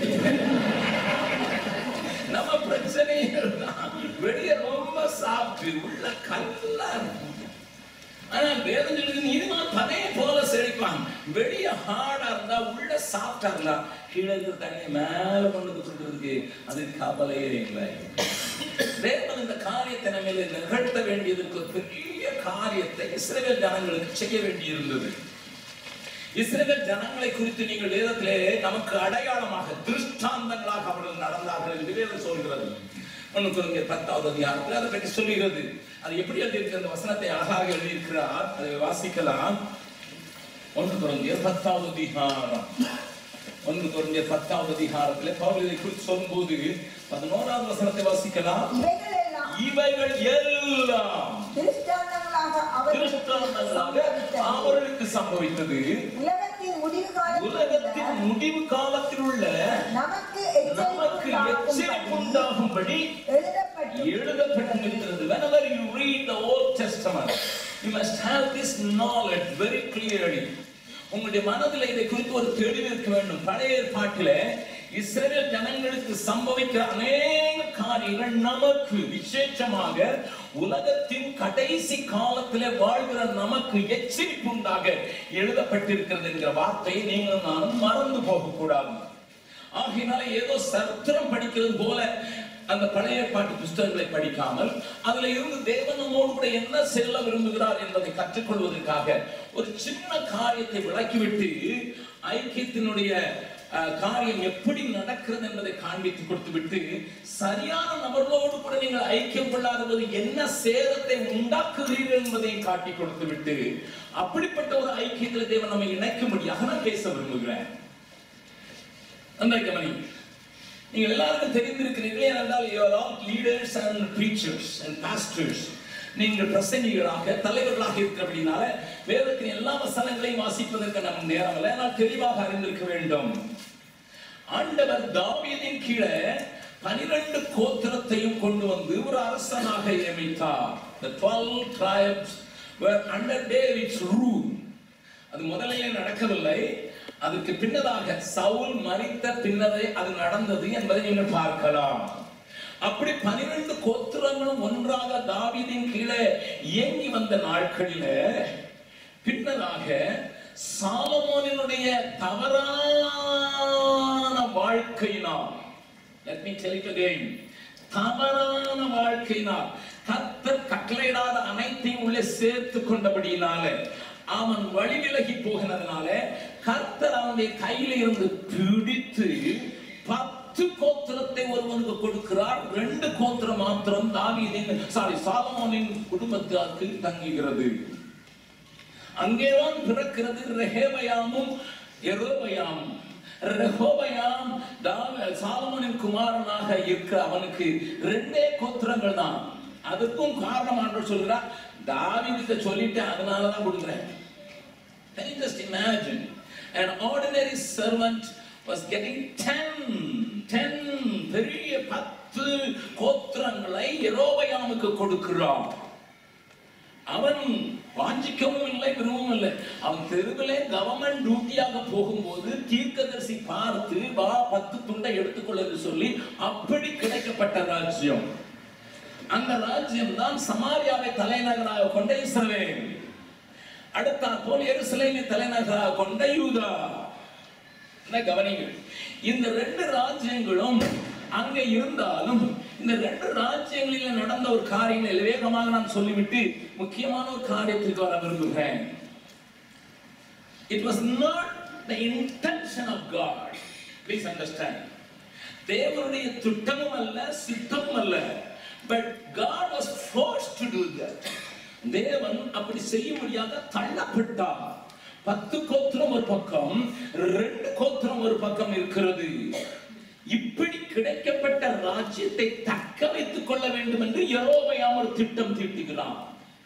B: நம்ம பிரச்சனை வெளிய ரொம்ப சாஃப்ட் உள்ள கல்லா இருக்கும் ஆனா வேதம் சொல்லுது இனிமே பனைய போல செழிப்பாங்க வெளிய ஹார்டா இருந்தா உள்ள சாஃப்டா இருந்தா கீழே இருக்கிற தண்ணியை மேல கொண்டு சொல்றதுக்கு அது கவலையே இல்லை தேவன் இந்த காரியத்தை நம்ம நிகழ்த்த வேண்டியதற்கு ஒரு பெரிய காரியத்தை இஸ்ரேல் ஜனங்களுக்கு செய்ய வேண்டியிருந்தது இஸ்ரேல் ஜனங்களை குறித்து நீங்கள் வேதத்திலே நமக்கு அடையாளமாக திருஷ்டாந்தங்களாக அவர்கள் நடந்தார்கள் என்று வேதம் சொல்கிறது ஒன்று குறைங்க பத்தாவது அதிகாரத்தில் அதை பற்றி சொல்லுகிறது அது எப்படி எழுதியிருக்க அந்த வசனத்தை அழகாக எழுதியிருக்கிறார் அதை வாசிக்கலாம் ஒன்று குறைங்க பத்தாவது அதிகாரம் ஒன்று குறைஞ்ச பத்தாவது அதிகாரத்துல பவுல் இதை குறித்து சொல்லும்போது பதினோராவது வசனத்தை வாசிக்கலாம்
C: இவைகள் எல்லாம்
B: இவைகள் எல்லாம்
C: திருஷ்டாந்தங்களாக அவர்களுக்கு
B: திருஷ்டாந்தங்களாக
C: சம்பவித்தது.
B: அவர்களுக்கு சம்பவித்தது
C: உலகத்தின் முடிவு காலத்தில்
B: உலகத்தின்
C: உள்ள
B: முடிவு காலத்தில் உள்ள
C: நமக்கு
B: நமக்கு எச்சரிப்பு
C: எச்சரிப்பு
B: உண்டாகும்படி
C: எழுதப்பட்டு
B: எழுதப்பட்டிருக்கிறது whenever you read the old testament you must have this knowledge very clearly உங்களுடைய மனதில் இதை குறித்து ஒரு தெளிவு இருக்க வேண்டும் பழைய ஏற்பாட்டில இஸ்ரேல் ஜனங்களுக்கு சம்பவிக்கிற அநேக காரியங்கள் நமக்கு விசேஷமாக உலகத்தின் கடைசி காலத்திலே வாழ்கிற நமக்கு எச்சரிப்பு உண்டாக எழுதப்பட்டிருக்கிறது என்கிற வார்த்தையை நீங்களும் நானும் மறந்து போகக்கூடாது ஆகையினால ஏதோ சரித்திரம் படிக்கிறது போல அந்த பழைய பாட்டு புஸ்தகங்களை படிக்காமல் அதுல இருந்து தேவன் நம்மோடு கூட என்ன செல்ல விரும்புகிறார் என்பதை கற்றுக்கொள்வதற்காக ஒரு சின்ன காரியத்தை விளக்கிவிட்டு ஐக்கியத்தினுடைய அஹ், காரியம் எப்படி நடக்கிறது என்பதை காண்பித்து கொடுத்து விட்டு சரியான நபர்களோடு கூட நீங்கள் ஐக்கியம் கொள்ளாதபோது என்ன சேதத்தை உண்டாக்குகிறீர்கள் என்பதையும் காட்டி கொடுத்து விட்டு அப்படிப்பட்ட ஒரு ஐக்கியத்தில் தேவன் நம்மை இணைக்கும்படியாக நான் பேச விரும்புகிறேன் நன்றாக கவனி நீங்கள் எல்லாருக்கும் தெரிந்திருக்கிறீர்களே ஏனென்றால் you are all leaders and preachers and pastors நீங்கள் பிரசங்கிகளாக தலைவர்களாக இருக்கிறபடினால வேதத்தின் எல்லா வசனங்களையும் வாசிப்பதற்கு நம் நேரம் இல்லை ஆனால் தெளிவாக அறிந்திருக்க வேண்டும் ஆண்டவர் தாவீதின் கீழே பனிரெண்டு கோத்திரத்தையும் கொண்டு வந்து ஒரு அரசனாக நியமித்தார் the 12 tribes were under David's rule அது முதலிலே நடக்கவில்லை அதற்கு பின்னதாக சவுல் மரித்த பின்னரே அது நடந்தது என்பதை நீங்கள் பார்க்கலாம் அப்படி பனிரெண்டு கோத்திரங்களும் ஒன்றாக தாவீதின் கீழே இயங்கி வந்த நாட்களில பின்னதாக சாலமோனினுடைய தவறான வாழ்க்கையினால் let me tell it again தவறான வாழ்க்கையினால் கர்த்தர் கட்டளையிடாத அனைத்தையும் உள்ளே சேர்த்து கொண்டபடியினால அவன் வழி விலகி போகிறதுனால கர்த்தர் அவனுடைய கையில இருந்து பிடித்து பத்து கோத்திரத்தை ஒருவனுக்கு கொடுக்கிறார் ரெண்டு கோத்திரம் மாத்திரம் தாவீதின் சாரி சாலமோனின் குடும்பத்திற்கு தங்குகிறது அங்கேதான் பிறக்கிறது ரெஹேபயாமும் எரோபயாமும் ரெஹோபயாம் தாவ- சாலமோனின் குமாரனாக இருக்கிற அவனுக்கு ரெண்டே கோத்திரங்கள் தான் அதுக்கும் காரணம் ஆண்டவர் சொல்கிறார் தாவீதுக்கு சொல்லிட்டேன் அதனால தான் கொடுக்குறேன் Can you just imagine? An ordinary servant was getting 10, 10 பெரிய பத்து கோத்திரங்களை எரோபயாமுக்கு கொடுக்கிறான் அவன் வாஞ்சிக்கவும் இல்லை விரும்பவும் இல்லை அவன் தெருவிலே கவர்மெண்ட் டியூட்டியாக போகும்போது தீர்க்கதரிசி பார்த்து வா பத்து துண்டை எடுத்துக்கொள்ள என்று சொல்லி அப்படி கிடைக்கப்பட்ட ராஜ்யம் அந்த ராஜ்யம் தான் சமாரியாவை தலைநகராக கொண்ட இஸ்ரவேல் அடுத்தாற் போல் எருசலேமை தலைநகராக கொண்ட யூதா என்ன கவனிங்கள் இந்த ரெண்டு ராஜ்யங்களும் அங்கே இருந்தாலும் இந்த ரெண்டு ராஜ்யங்களில் நடந்த ஒரு காரியங்களை வேகமாக நான் சொல்லிவிட்டு முக்கியமான ஒரு காரியத்திற்கு வர விரும்புகிறேன் It was not the intention of God. Please understand. தேவனுடைய திட்டமும் அல்ல சித்தமும் அல்ல but God was forced to do that. தேவன் அப்படி செய்யும்படியாக தள்ளப்பட்டார் பத்து கோத்திரம் ஒரு பக்கம் ரெண்டு கோத்திரம் ஒரு பக்கம் இருக்கிறது இப்படி கிடைக்கப்பட்ட ராஜ்யத்தை தக்க வைத்துக் கொள்ள வேண்டும் என்று யெரொபெயாம் ஒரு திட்டம் தீட்டுகிறான்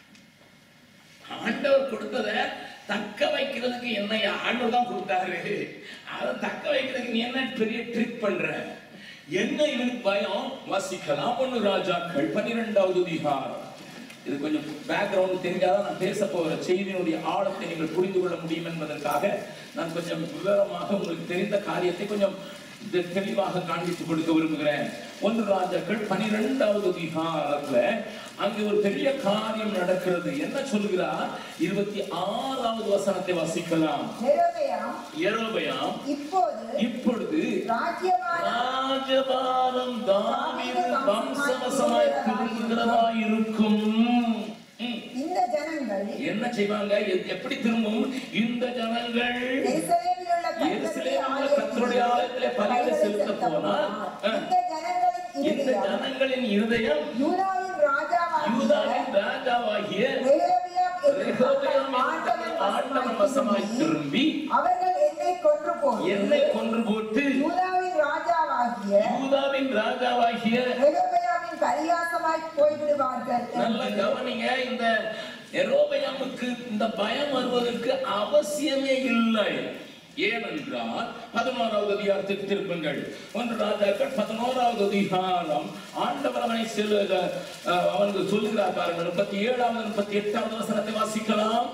B: ஆண்டவர் கொடுத்ததை தக்க வைக்கிறதுக்கு என்னையா ஆண்டவர் தான் கொடுத்தாரு அதை தக்க வைக்கிறதுக்கு நீ என்ன பெரிய ட்ரிக் பண்ற என்ன இவனுக்கு பயம் வாசிக்கலாம் ஒண்ணு ராஜாக்கள் பன்னிரெண்டாவது அதிகாரம் இது கொஞ்சம் பேக்ரவுண்ட் தெரிஞ்சாதான் நான் பேச போகிற செய்தியினுடைய ஆழத்தை நீங்கள் புரிந்து கொள்ள முடியும் என்பதற்காக நான் கொஞ்சம் விவரமாக உங்களுக்கு தெரிந்த காரியத்தை கொஞ்சம் தெ- தெளிவாக காண்பித்து கொடுக்க விரும்புகிறேன் ஒன்று ராஜாக்கள் பனிரெண்டாவது அதிகாரத்துல அங்கே ஒரு பெரிய காரியம் நடக்கிறது என்ன சொல்கிறார் இருபத்தி ஆறாவது வசனத்தை வாசிக்கலாம்
C: யெரொபெயாம்
B: எரோபயாம்
C: இப்போது
B: இப்பொழுது
C: ராஜ்யபாரம்
B: ராஜபாரம் தாவீது வம்சவசமாய் திரும்புகிறதா இருக்கும் ம்.
C: இந்த ஜனங்கள்
B: என்ன செய்வாங்க எ- எப்படி திரும்பும் இந்த ஜனங்கள்
C: எருசலேமில் உள்ள
B: எருசலேமில் உள்ள கர்த்தருடைய ஆலயத்திலே பலிகளை செலுத்த போனால்,
C: இந்த ஜனங்களின்
B: இந்த
C: இருதயம்
B: ஜனங்களின் இருதயம்
C: யூதாவின் ராஜாவாகிய
B: யூதாவின் ராஜாவாகிய
C: ரெகோபெயாம் என்னும்
B: ரெகோபெயாம்
C: ஆண்டவன்
B: ஆண்டவன் வசமாய் திரும்பி
C: அவர்கள் என்னை கொன்று போட்டு
B: என்னை கொன்று போட்டு
C: யூதாவின் ராஜாவாகிய
B: யூதாவின் ராஜாவாகிய
C: ரெகோபெயாமின் பரியாசமாய் போய்விடுவார்கள்
B: நல்ல கவனிங்க இந்த எரோபயாமுக்கு இந்த பயம் வருவதற்கு அவசியமே இல்லை ஏனென்றால் பதினோராவது அதிகாரத்துக்கு திருப்புங்கள் ஒன்று ராஜாக்கள் பதினோராவது அதிகாரம் ஆண்டவர் அவனை செல்லுக அவனுக்கு சொல்லுகிறார் பாருங்கள் முப்பத்தி ஏழாவது முப்பத்தி எட்டாவது வசனத்தை வாசிக்கலாம்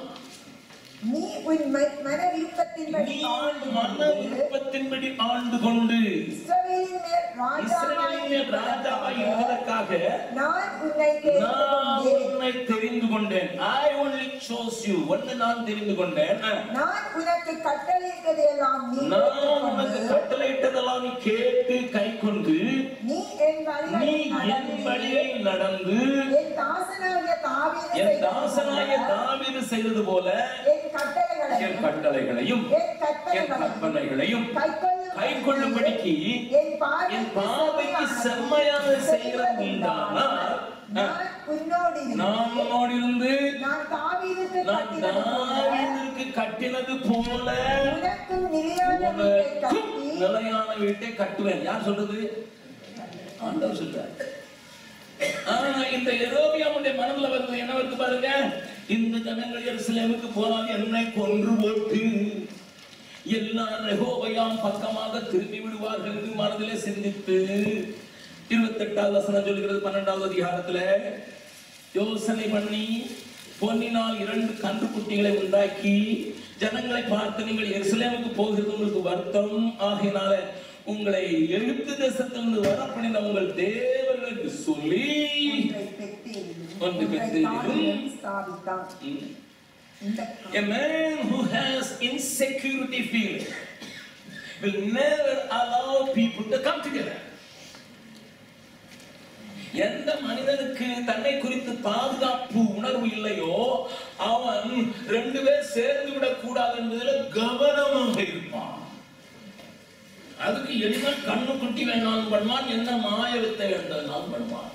C: நீ உன் ம- மன விருப்பத்தின்படி
B: நீ
C: ஆண்டு
B: மன
C: கொண்டு
B: விருப்பத்தின்படி ஆண்டு கொண்டு
C: இஸ்ரவேலின் மேல்
B: இஸ்ரவேலின் மேல் ராஜாவாய்
C: ராஜாவாய்
B: இருப்பதற்காக
C: நான் உன்னை தெரிந்து
B: நான்
C: கொண்டேன்.
B: உன்னை தெரிந்து கொண்டேன் ஐ only chose you ஒன்னு நான் தெரிந்து கொண்டேன்
C: நான் உனக்கு கட்டளையிட்டதையெல்லாம் நீ
B: நான் உனக்கு
C: கேட்டுக்கொண்டு,
B: கட்டளையிட்டதெல்லாம் நீ கேட்டு கை கொண்டு
C: நீ என்
B: நீ
C: வழிகளில்
B: என்
C: நடந்து,
B: வழியை நடந்து
C: என் தாசனாகிய தாவீது
B: என்
C: செய்தது
B: தாசனாகிய
C: போல,
B: தாவீது செய்தது போல
C: என் கட்டளைகளையும்
B: என் கட்டளைகளையும்
C: என்
B: என்
C: கற்பனைகளையும்
B: கற்பனைகளையும்
C: கைக்கொள்ளும்
B: கை கொள்ளும்படிக்கு
C: என் பார்வைக்கு
B: என் பார்வைக்கு செம்மையாக செய்கிறது உண்டானால்,
C: நான் உன்னோடு இருந்து,
B: நான் உன்னோடு இருந்து
C: நான் தாவீதுக்கு
B: நான்
C: கட்டினது போல,
B: தாவீதுக்கு கட்டினது போல
C: உனக்கும் நிலையான வீட்டை
B: உனக்கும்
C: கட்டி
B: நிலையான வீட்டை கட்டுவேன் யார் சொல்றது ஆண்டவர் சொல்றார் ஆனா இந்த எரோபியாமுடைய மனதுல வருது என்ன வருது பாருங்க இந்த ஜனங்கள் எருசலேமுக்கு போனால் என்னை கொன்று போட்டு எல்லா ரெகோபயாம் பக்கமாக திரும்பி விடுவார்கள் என்று மனதிலே சிந்தித்து இருபத்தெட்டாவது வசனம் சொல்கிறது பன்னெண்டாவது அதிகாரத்துல யோசனை பண்ணி பொன்னினால் இரண்டு கன்றுக்குட்டிகளை உண்டாக்கி ஜனங்களை பார்த்து நீங்கள் எருசலேமுக்கு போகிறது உங்களுக்கு வருத்தம் ஆகையினால உங்களை எழுத்து தேசத்திலிருந்து வரப்பணிந்த உங்கள் தேவர்களுக்கு சொல்லி
C: ஒன்றை பெத்தேன்
B: ஒன்று
C: ஒன்றை
B: பெத்தேனிலும்
C: தானியம் ஸ்தாபித்தான்
B: ம்,
C: இந்த
B: A man who has insecurity feeling will never allow people to come together. எந்த மனிதனுக்கு தன்னை குறித்து பாதுகாப்பு உணர்வு இல்லையோ அவன் ரெண்டு பேர் சேர்ந்து விடக் கூடாது என்பதில் கவனமாக இருப்பான் அதுக்கு என்ன கண்ணு குட்டி வேணாலும் பண்ணுவான் என்ன மாய வித்தை வேண்டாலும் பண்ணுவான்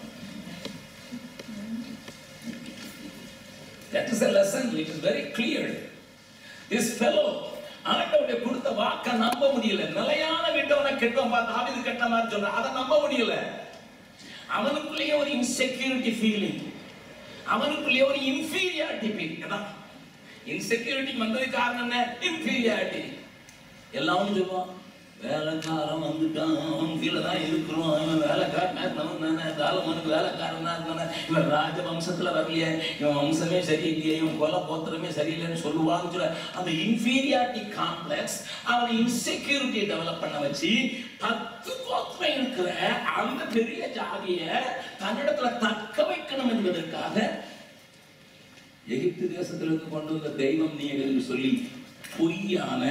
B: That is a lesson which is very clear. This fellow ஆண்டவருடைய கொடுத்த வாக்க நம்ப முடியல நிலையான விட்டவனை கெட்டவன் பார்த்து ஆவிது கெட்ட மாதிரி சொல்றான் அதை நம்ப முடியல அவனுக்குள்ளேயே ஒரு இன்செக்யூரிட்டி ஃபீலிங் அவனுக்குள்ளேயே ஒரு இன்ஃபீரியாரிட்டி ஃபீலிங் இன்செக்யூரிட்டி வந்தது காரணம் என்ன இன்ஃபீரியாரிட்டி எல்லாம் சொல்லுவான் வேலைக்காரன் வந்துட்டான் அவன் கீழே தான் இருக்கிறோம் இவன் வேலைக்காரன் நம்ம தானே தாலமனுக்கு வேலைக்காரன் தான் இருந்தானே இவன் ராஜவம்சத்துல வரலையே இவன் வம்சமே சரியில்லையே இவன் கொலை போத்திரமே சரியில்லைன்னு சொல்லுவான்னு சொல்ல அந்த இன்ஃபீரியாரிட்டி காம்ப்ளெக்ஸ் அவனை இன்செக்யூரிட்டி டெவலப் பண்ண வச்சு பத்து கோத்திரம் இருக்கிற அந்த பெரிய ஜாதிய தன்னிடத்துல தக்க வைக்கணும் என்பதற்காக எகிப்து தேசத்திலிருந்து கொண்டு வந்த தெய்வம் நீ என்று சொல்லி பொய்யான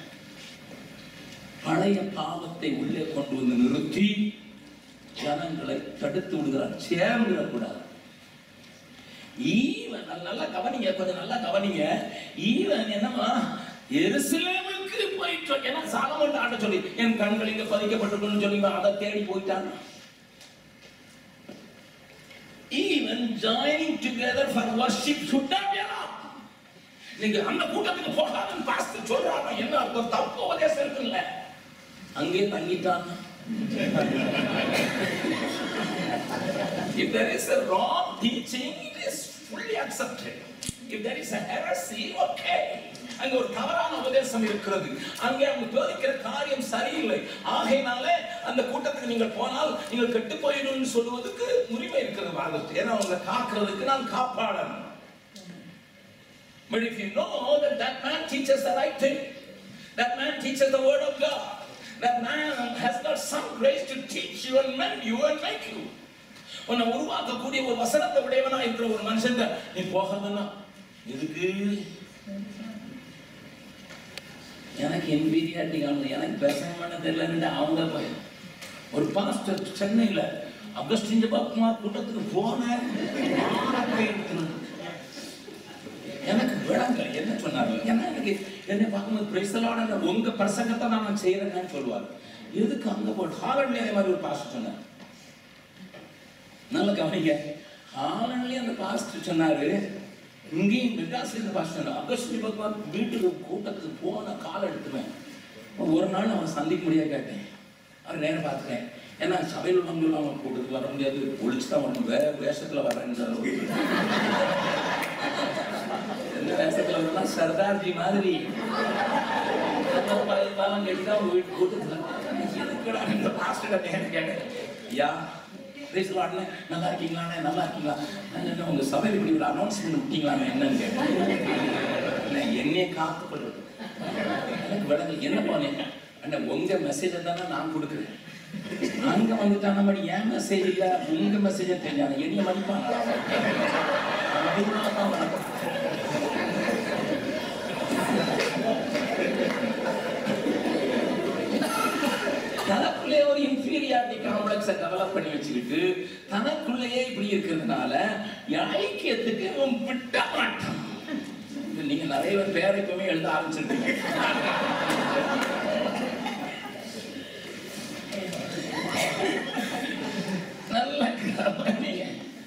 B: பழைய பாவத்தை உள்ளே கொண்டு வந்து நிறுத்தி ஜனங்களை தடுத்து விடுகிறார் சேர்ந்துடக்கூடாது ஈவன் நல்ல- நல்லா கவனிங்க கொஞ்சம் நல்லா கவனிங்க ஈவன் என்னமா எருசலேமுக்கு போயிட்டு ஏன்னா சாலமன் ஆட்ட சொல்லி என் கண்கள் இங்க பதிக்கப்பட்டிருக்குன்னு சொல்லி இவன் அதை தேடி போயிட்டான் even joining together for worship should not be allowed. நீங்க அந்த கூட்டத்துக்கு போகாதுன்னு பாஸ்டர் சொல்றாங்க என்ன அர்த்தம் தப்பு உபதேசம் இருக்குல்ல அங்கே தங்கிட்டான் If there is a wrong teaching, it is fully accepted. If there is a heresy, okay. அங்க ஒரு தவறான உபதேசம் இருக்கிறது அங்கே அவங்க போதிக்கிற காரியம் சரியில்லை ஆகையினால அந்த கூட்டத்துக்கு நீங்கள் போனால் நீங்கள் கெட்டு போயிடும்னு சொல்லுவதற்கு உரிமை இருக்கிறது வாழ்க்கை ஏன்னா அவங்க காக்கிறதுக்கு நான் காப்பாளன் But if you know that that man teaches the right thing, that man teaches the word of God, that man has got some grace to teach you and mend you and make you. உன்னை உருவாக்கக்கூடிய ஒரு வசனத்தை உடையவனா இருக்கிற ஒரு மனுஷன் நீ போகாதன்னா எதுக்கு எனக்கு இன்பீரியாட்டி காணும் எனக்கு பேசணும்னு தெரியலன்னு அவங்க போய் ஒரு பாஸ்டர் சென்னையில அகஸ்டின் ஜபாக்குமார் கூட்டத்துக்கு போனேன் எனக்கு விளங்க என்ன சொன்னாரு ஏன்னா எனக்கு என்னை பார்க்கும்போது பிரைசலான உங்க பிரசங்கத்தை நான் செய்யறேன்னு சொல்லுவார் எதுக்கு அங்க போட்டு ஹாலண்ட்ல அதே மாதிரி ஒரு பாஸ்டர் சொன்னார் நல்ல கவனிங்க ஹாலண்ட்லயே அந்த பாஸ்டர் சொன்னாரு இங்கேயும் மெட்ராஸ்ல இந்த பாஸ்டர் சொன்னார் அகஸ்டின் பகவான் வீட்டுக்கு கூட்டத்துக்கு போன கால் எடுத்துவேன் ஒரு நாள் அவன் சந்திக்க முடியாது கேட்டேன் அவர் நேரம் பார்த்துட்டேன் ஏன்னா சபையில் உள்ளவங்களும் அவன் கூட்டத்துக்கு வர முடியாது ஒழிச்சு தான் வரணும் வேற வேஷத்துல வரேன்னு எந்த வேஷத்துல வரணும்னா சர்தார்ஜி மாதிரி பாலம் கட்டி தான் வீட்டு கூட்டத்துல எதுக்குடா இந்த பாஸ்டர் நேரம் கேட்டேன் ஐயா பிரைஸ் லார்ட்ல நல்லா இருக்கீங்களாண்ணே நல்லா இருக்கீங்களா நான் என்ன உங்க சபையில் இப்படி ஒரு அனௌன்ஸ்மெண்ட் விட்டீங்களாண்ணே என்னன்னு கேட்டேன் நான் என்னையே காத்துக்கொள்வது எனக்கு விளங்க என்ன பண்ணேன் அண்ணா உங்க மெசேஜை தானே நான் கொடுக்குறேன் அங்க வந்துட்டான மாதிரி என் மெசேஜ் இல்ல உங்க மெசேஜ தெரிஞ்சாங்க என்னைய மதிப்பாங்களா அதனாலதான் வணக்கம். தனக்குள்ளே ஒரு இன்ஃபீரியாரிட்டி காம்ப்ளெக்ஸை டெவலப் பண்ணி வச்சுக்கிட்டு தனக்குள்ளேயே இப்படி இருக்கிறதுனால ஐக்கியத்துக்கு இவன் விட்ட மாட்டான் இது நீங்க நிறைய பேர் பேரை இப்பவே எழுத ஆரம்பிச்சிருக்கீங்க நல்ல கவனிங்க.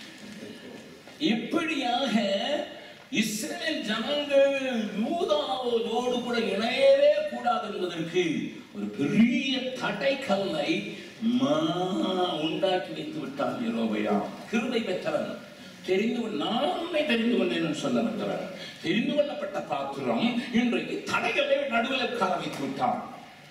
B: இப்படியாக இஸ்ரேல் ஜனங்கள் யூதாவோடு கூட இணையவே கூடாது என்பதற்கு ஒரு பெரிய தடைக்கல்லை மா- உண்டாக்கி வைத்து விட்டான் யெரொபெயா கிருபை பெற்றவன் தெரிந்து கொள்- நான் உன்னை தெரிந்து கொண்டேன் சொல்ல வந்தவன் தெரிந்து கொள்ளப்பட்ட பாத்திரம் இன்றைக்கு தடைகளை நடுவில் உட்கார வைத்து விட்டான்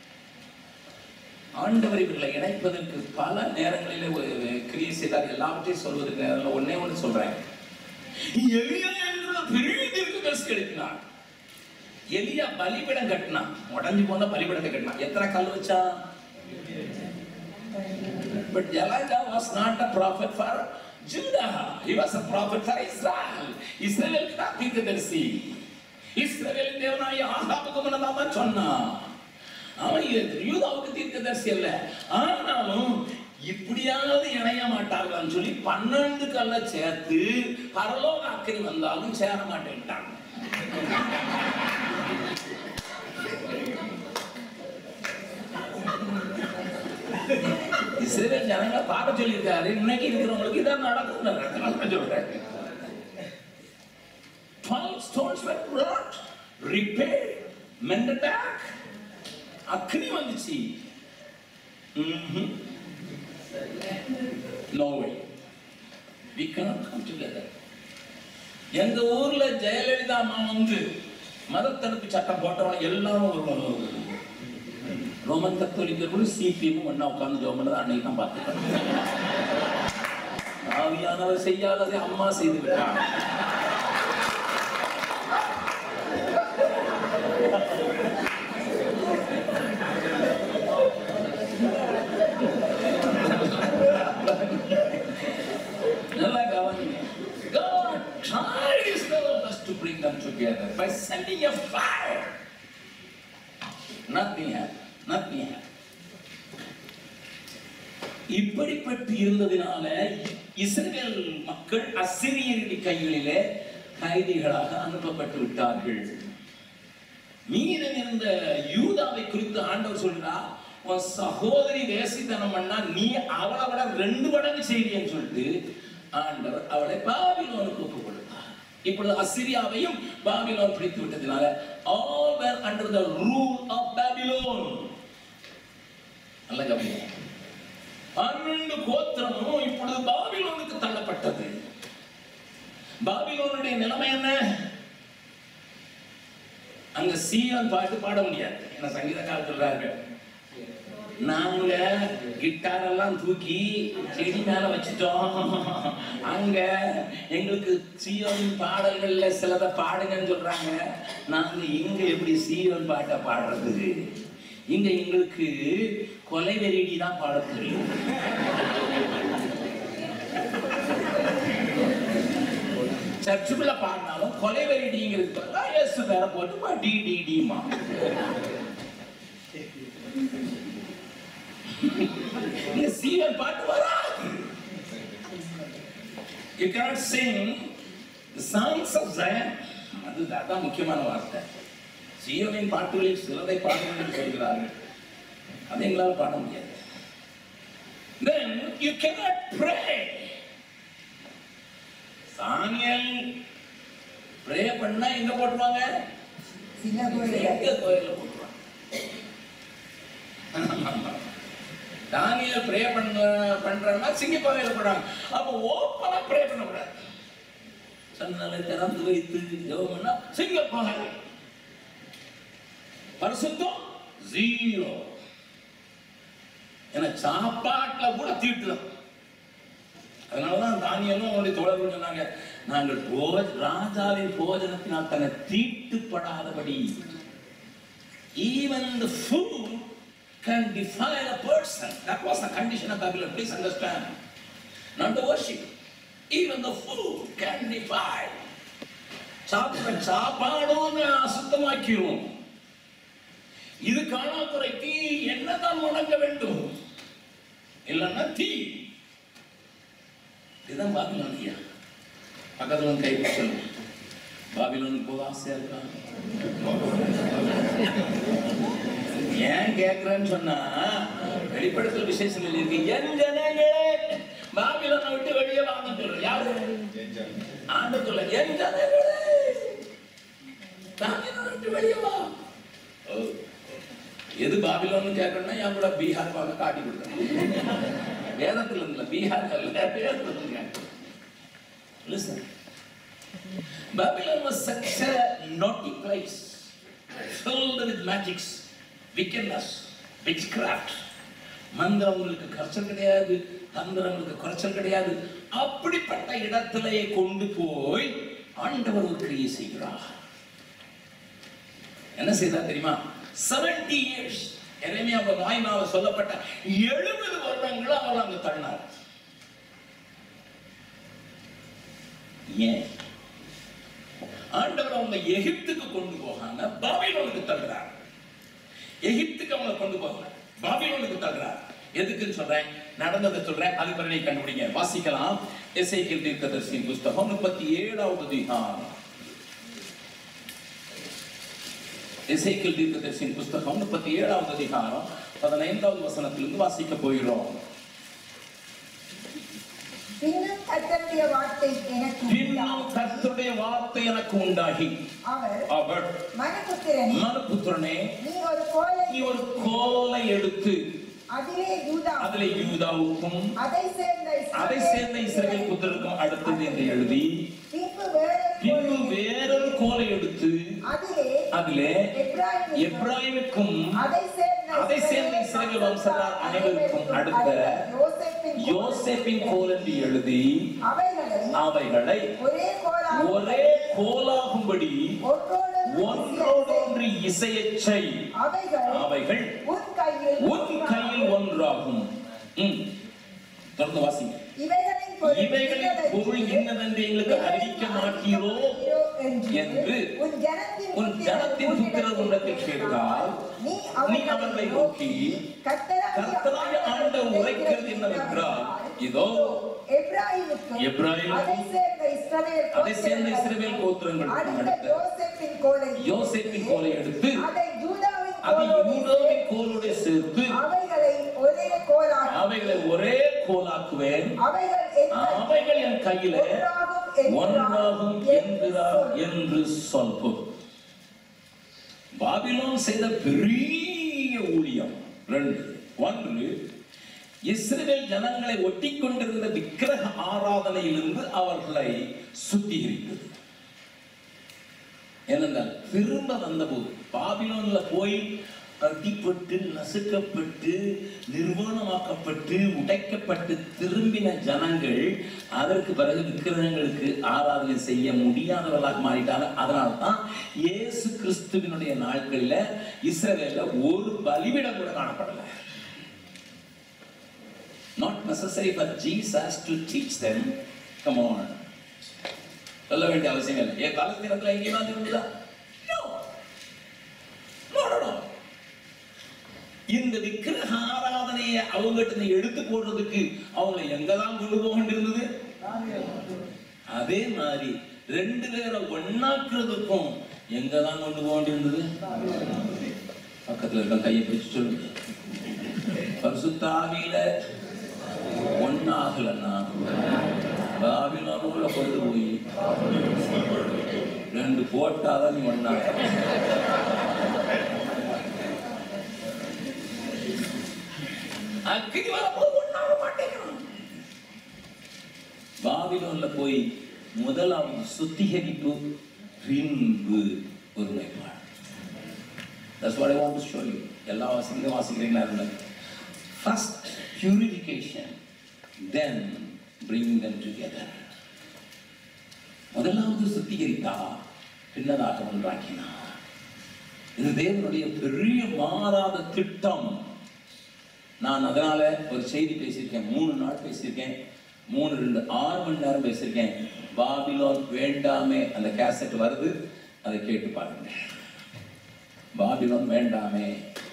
B: ஆண்டவர் இவர்களை இணைப்பதற்கு பல நேரங்களிலே ஒரு கிரியை செய்தார் எல்லாவற்றையும் சொல்வதற்கு நேரம் ஒன்னே ஒன்று சொல்றேன் எலியா என்ற பெரிய தீர்க்கதரிசி எழுப்பினார் எலியா பலிபீடம் கட்டினான் உடஞ்சி போன பலிபீடத்தை கட்டினான் எத்தனை கல் வச்சான் But Elijah was not a prophet for Judah. He was a prophet for Israel. இஸ்ரவேலுக்கு தான் தீர்க்கதரிசி இஸ்ரவேலின் தேவனாய ஆகாபுக்கு முன்னதாக தான் சொன்னான் அவன் யூதாவுக்கு தீர்க்கதரிசி அல்ல ஆனாலும் இப்படியாவது இணைய மாட்டார்கள்னு சொல்லி பன்னெண்டு கல்ல சேர்த்து பரலோக அக்கறை வந்தாலும் சேர மாட்டேன்ட்டாங்க இஸ்ரேல் ஜனங்க பார்க்க சொல்லியிருக்காரு இன்னைக்கு இருக்கிறவங்களுக்கு இதான் நடக்கும் நான் சொல்றேன் 12 stones were brought, repaired, mended back. அக்னி வந்துச்சு ம்ஹும். No way. We cannot come together. எங்க ஊர்ல ஜெயலலிதா அம்மா வந்து மதத்தடுப்பு சட்டம் போட்டவங்க எல்லாரும் வருவாங்க ரோமன் கத்தோலிக்கர்களும் சிபிஎம் ஒண்ணா உட்கார்ந்து ஜோம் பண்ணதை அன்னைக்கு தான் பார்த்துருக்கேன் ஆவியானவர் செய்யாததை அம்மா செய்து விட்டார் நல்லா கவனிங்க God tried his level best to bring them together by sending a fire. Nothing happened. Nothing happened. இப்படிப்பட்டு இருந்ததினால இஸ்ரேல் மக்கள் அசிரியரின் கைகளிலே கைதிகளாக அனுப்பப்பட்டு விட்டார்கள் மீதம் இருந்த யூதாவை குறித்து ஆண்டவர் சொல்றார் உன் சகோதரி வேசித்தனம் பண்ணா நீ அவளை விட ரெண்டு மடங்கு செய்தியன்னு சொல்லிட்டு ஆண்டவர் அவளை பாபிலோனுக்கு ஒப்பு கொடுத்தார் இப்பொழுது அசிரியாவையும் பாபிலோன் பிடித்து விட்டதினால all were under the rule of Babylon நல்ல கவனிங்க பன்னெண்டு கோத்திரமும் இப்பொழுது பாபிலோனுக்கு தள்ளப்பட்டது பாபிலோனுடைய நிலைமை என்ன அங்க சீரன் பாட்டு பாட முடியாது என்ன சங்கீதக்காரர் சொல்றாரு நாங்க கிட்டார் எல்லாம் தூக்கி செடி மேல வச்சுட்டோம் அங்க எங்களுக்கு சீயோன் பாடல்கள்ல சிலதை பாடுங்கன்னு சொல்றாங்க நாங்க இங்க எப்படி சீயோன் பாட்டை பாடுறது இங்க எங்களுக்கு கொலை வெறிடி தான் பாட தெரியும் சர்ச்சுக்குள்ள பாடினாலும் கொலை வெறிடிங்கிறது பதிலா இயேசு பேர போட்டு டி டி டிமா இங்க சீரியல் பாட்டு வராது you cannot sing the songs of Zion அது அதான் முக்கியமான வார்த்தை சீயோனின் பாட்டுகளில் சிலதை பாடுங்கள் என்று சொல்கிறார்கள் அதை எங்களால் பாட முடியாது then you cannot pray சாமியல் ப்ரே பண்ணா எங்க போட்டுருவாங்க
C: சின்னகோயில
B: எங்க கோயில்ல போட்டுருவாங்க தானியல் ப்ரே பண்ண பண்றேன்னா சிங்கப்பாவையில் போடுறாங்க அப்போ ஓப்பனா ப்ரே பண்ணக்கூடாது சன்னலை திறந்து வைத்து ஜெபம் பண்ணா சிங்கப்பாவை பரிசுத்தம் ஜீரோ ஏன்னா சாப்பாட்டுல கூட தீட்டுதான் அதனாலதான் தானியலும் அவனுடைய தோழர்கள் சொன்னாங்க நாங்கள் போஜ ராஜாவின் போஜனத்தினால் தன்னை தீட்டுப்படாதபடி even the food can defile a person that was the condition of Babylon please understand not the worship even the food can defile சாப்பிட சாப்பாடும் அசுத்தமாக்கிரும் இது காணாத்துறைக்கு என்னதான் முடங்க வேண்டும் இல்லைன்னா தீ இதுதான் பாபிலோன் ஐயா பக்கத்துல வந்து கை சொல்லுங்க பாபிலோனுக்கு போக ஆசையா இருக்கா ஏன் கேக்குறேன்னு சொன்னா வெளிப்படத்தில் விசேஷம் இருக்கு என் ஜனங்களே பாபிலோனை விட்டு வெளியே வாங்க சொல்ற யாரு ஆண்டு சொல்ல என் ஜனங்களே பாபிலோனை விட்டு வெளியே வா ஓ. எது பாபிலோன்னு கேட்கணும்னா என் கூட பீகார் பார்க்க காட்டி கொடுத்தேன் வேதத்துல இல்ல பீகார் அல்ல வேதத்துல Listen. Babylon was such a naughty place, filled with magics, wickedness, witchcraft, மந்திரங்களுக்கு குறைச்சல் கிடையாது தந்திரங்களுக்கு குறைச்சல் கிடையாது அப்படிப்பட்ட இடத்திலே கொண்டு போய் ஆண்டவர் ஒரு கிரியை செய்கிறார் என்ன செய்தார் தெரியுமா 70 இயர்ஸ் எரேமியா வாய்னால சொல்லப்பட்ட எழுபது வருடங்கள் அவர் அங்க தள்ளினார் ஏன் ஆண்டவர் அவங்க எகிப்துக்கு கொண்டு போகாம பாபிலோனுக்கு தள்ளுறார் எகிப்துக்கு அவங்களை கொண்டு போகல பாபிலோனுக்கு தள்ளுறார் எதுக்குன்னு சொல்றேன் நடந்ததை சொல்றேன் அது பிறகு கண்டுபிடிங்க வாசிக்கலாம் எசைக்கில் தீர்க்கதரிசியின் புஸ்தகம் முப்பத்தி ஏழாவது அதிகாரம் எசைக்கில் தீர்க்கதரிசியின் புஸ்தகம் முப்பத்தி ஏழாவது அதிகாரம் பதினைந்தாவது வசனத்திலிருந்து வாசிக்க போகிறோம்
C: பின்னும் கர்த்தருடைய வார்த்தை எனக்கு
B: பின்னும்
C: உண்டாகும்.
B: கர்த்தருடைய வார்த்தை எனக்கு உண்டாகி
C: அவர்
B: அவர்
C: மனபுத்திரனே
B: மனுபுத்திரனே
C: நீ ஒரு கோலை
B: நீ ஒரு கோலை எடுத்து
C: அதிலே யூதா
B: அதிலே யூதாவுக்கும்
C: அதை சேர்ந்த
B: அதை சேர்ந்த இஸ்ரவேல் புத்திரருக்கும் அடுத்தது என்று எழுதி
C: பின்பு வேறொரு
B: பின்பு
C: கோலை
B: வேறொரு கோலை எடுத்து
C: அதிலே
B: அதிலே
C: எப்ராயிமுக்கும்
B: எப்ராயிமுக்கும்
C: அதை சேர்ந்த
B: அதை சேர்ந்த இஸ்ரவேல் வம்சத்தார் அனைவருக்கும் அடுத்த
C: யோசேப்பின்
B: யோசேப்பின் கோல் என்று எழுதி
C: அவைகளை
B: அவைகளை
C: ஒரே கோலாக
B: ஒரே கோலாகும்படி
C: ஒன்றோடொன்று
B: ஒன்றோடொன்று இசையச் செய்
C: அவைகள்
B: அவைகள்
C: உன் கையில்
B: உன் கையில் ஒன்றாகும் ம். தொடர்ந்து வாசிங்க
C: இவைகளின் பொருள்
B: இவைகளின் பொருள் இன்னதென்று எங்களுக்கு அறிவிக்க மாட்டீரோ என்று
C: உன் ஜனத்தின்
B: உன் ஜனத்தின் புத்திரர் உன்னிடத்தில் கேட்டால்
C: நீ
B: நீ அவர்களை நோக்கி கர்த்தராகிய ஆண்டவர் உரைக்கிறது என்னவென்றால் இதோ
C: எப்ராயிமுக்கும்
B: எப்பிராயீமுக்கும்
C: அதை சேர்ந்த இஸ்ரவேல்
B: அதை சேர்ந்த இஸ்ரவேல் கோத்திரங்களுக்கும்
C: அடுத்த
B: அடுத்த
C: யோசேப்பின் கோலை
B: யோசேப்பின் கோலை எடுத்து
C: அதை யூதாவின்
B: அதை
C: கோலோடு
B: யூதாவின் கோலோடு சேர்த்து
C: அவைகளை ஒரே கோலாக
B: அவைகளை ஒரே கோலாக்குவேன்
C: அவைகள் என்
B: அவைகள் என் கையிலே
C: ஒன்றாகும்
B: ஒன்றாகும்
C: என்கிறார்
B: என்கிறார் என்று சொல்பு பாபிலோன் செய்த பெரிய ஊழியம் ரெண்டு ஒன்று இஸ்ரவேல் ஜனங்களை ஒட்டி கொண்டிருந்த விக்கிரக ஆராதனையிலிருந்து அவர்களை சுத்திகரித்தது ஏனென்றால் திரும்ப வந்தபோது பாபிலோன்ல போய் அடிப்பட்டு நசுக்கப்பட்டு நிர்வாணமாக்கப்பட்டு உடைக்கப்பட்டு திரும்பின ஜனங்கள் அதற்கு பிறகு விக்கிரகங்களுக்கு ஆராதனை செய்ய முடியாதவர்களாக மாறிட்டாங்க அதனால தான் இயேசு கிறிஸ்துவினுடைய நாட்களில் இஸ்ரவேல்ல ஒரு பலிபீடம் கூட காணப்படல not necessary for Jesus to teach them come on சொல்ல வேண்டிய அவசியம் இல்லை என் காலத்து நேரத்தில் எங்கேயுமா இருந்ததா No. No, no, no. இந்த விக்கிரக ஆராதனையை அவங்ககிட்ட எடுத்து போடுறதுக்கு அவங்களை எங்கதான் கொண்டு போக வேண்டியிருந்தது அதே மாதிரி ரெண்டு பேரை ஒண்ணாக்குறதுக்கும் எங்கதான் கொண்டு போக வேண்டியிருந்தது பக்கத்துல இருக்க கையை பிடிச்சு சொல்லுங்க பரிசுத்தாவியில ஒன்னாகலன்னா பாபிலோனுக்குள்ள கொண்டு போய் ரெண்டு போட்டாதான் நீ ஒன்னாக அக்கினி வரப்போது ஒண்ணாக மாட்டேங்கிறான் பாபிலோன்ல போய் முதலாவது சுத்திகரிப்பு பின்பு ஒருமைப்பாடு That's what I want to show you. எல்லா வாசிங்க வாசிக்கிறீங்களா இல்லை First purification, then bring them together. முதலாவது சுத்திகரித்தா பின்னதாக ஒன்றாக்கினார் இது தேவனுடைய பெரிய மாறாத திட்டம் நான் அதனால ஒரு செய்தி பேசியிருக்கேன் மூணு நாள் பேசியிருக்கேன் மூணு ரெண்டு ஆறு மணி நேரம் பேசியிருக்கேன் பாபிலோன் வேண்டாமே அந்த கேசட் வருது அதை கேட்டு பாருங்க பாபிலோன் வேண்டாமே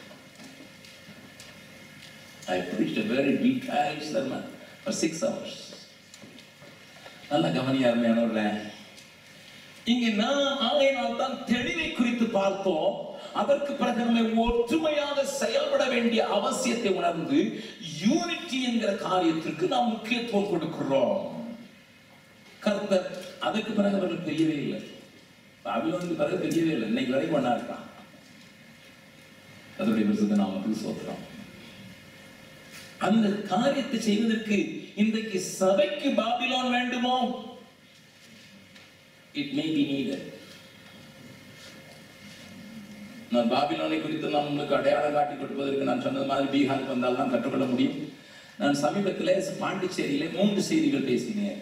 B: I preached a very detailed sermon for six hours. நல்ல கவனியா அருமையானவர்கள இங்க நான் ஆகையினால் தான் தெளிவை குறித்து பார்த்தோம் அதற்கு பிறகு நம்மை ஒற்றுமையாக செயல்பட வேண்டிய அவசியத்தை உணர்ந்து யூனிட்டி என்கிற காரியத்திற்கு நாம் முக்கியத்துவம் கொடுக்கிறோம் கர்த்தர் அதுக்கு பிறகு அவர்கள் தெரியவே இல்லை பாபிலோனுக்கு பிறகு தெரியவே இல்லை இன்னைக்கு வரைக்கும் ஒண்ணா இருக்கான் அதனுடைய விசுத்த நாமத்துக்கு சோத்திரம் அந்த காரியத்தை செய்வதற்கு இன்றைக்கு சபைக்கு பாபிலோன் வேண்டுமோ இட் மே பி நீடட் நான் பாபிலோனை குறித்து நான் உங்களுக்கு அடையாளம் காட்டி கொடுப்பதற்கு நான் சொன்னது மாதிரி பீகாருக்கு வந்தால் தான் கற்றுக்கொள்ள முடியும் நான் சமீபத்தில் பாண்டிச்சேரியிலே மூன்று செய்திகள் பேசினேன்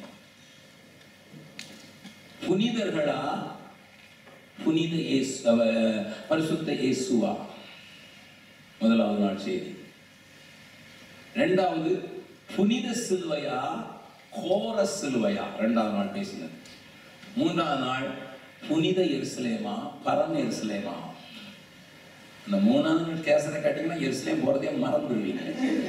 B: புனிதர்களா புனித இயேசு அவ- பரிசுத்த இயேசுவா முதலாவது நாள் செய்தி இரண்டாவது புனித சிலுவையா கோர சிலுவையா இரண்டாவது நாள் பேசினது மூன்றாவது நாள் புனித எருசலேமா பரம எருசலேமா இந்த மூணாவது நாள் கேசரை கேட்டீங்கன்னா எருசலேம் போறதே மறந்துடுவீங்க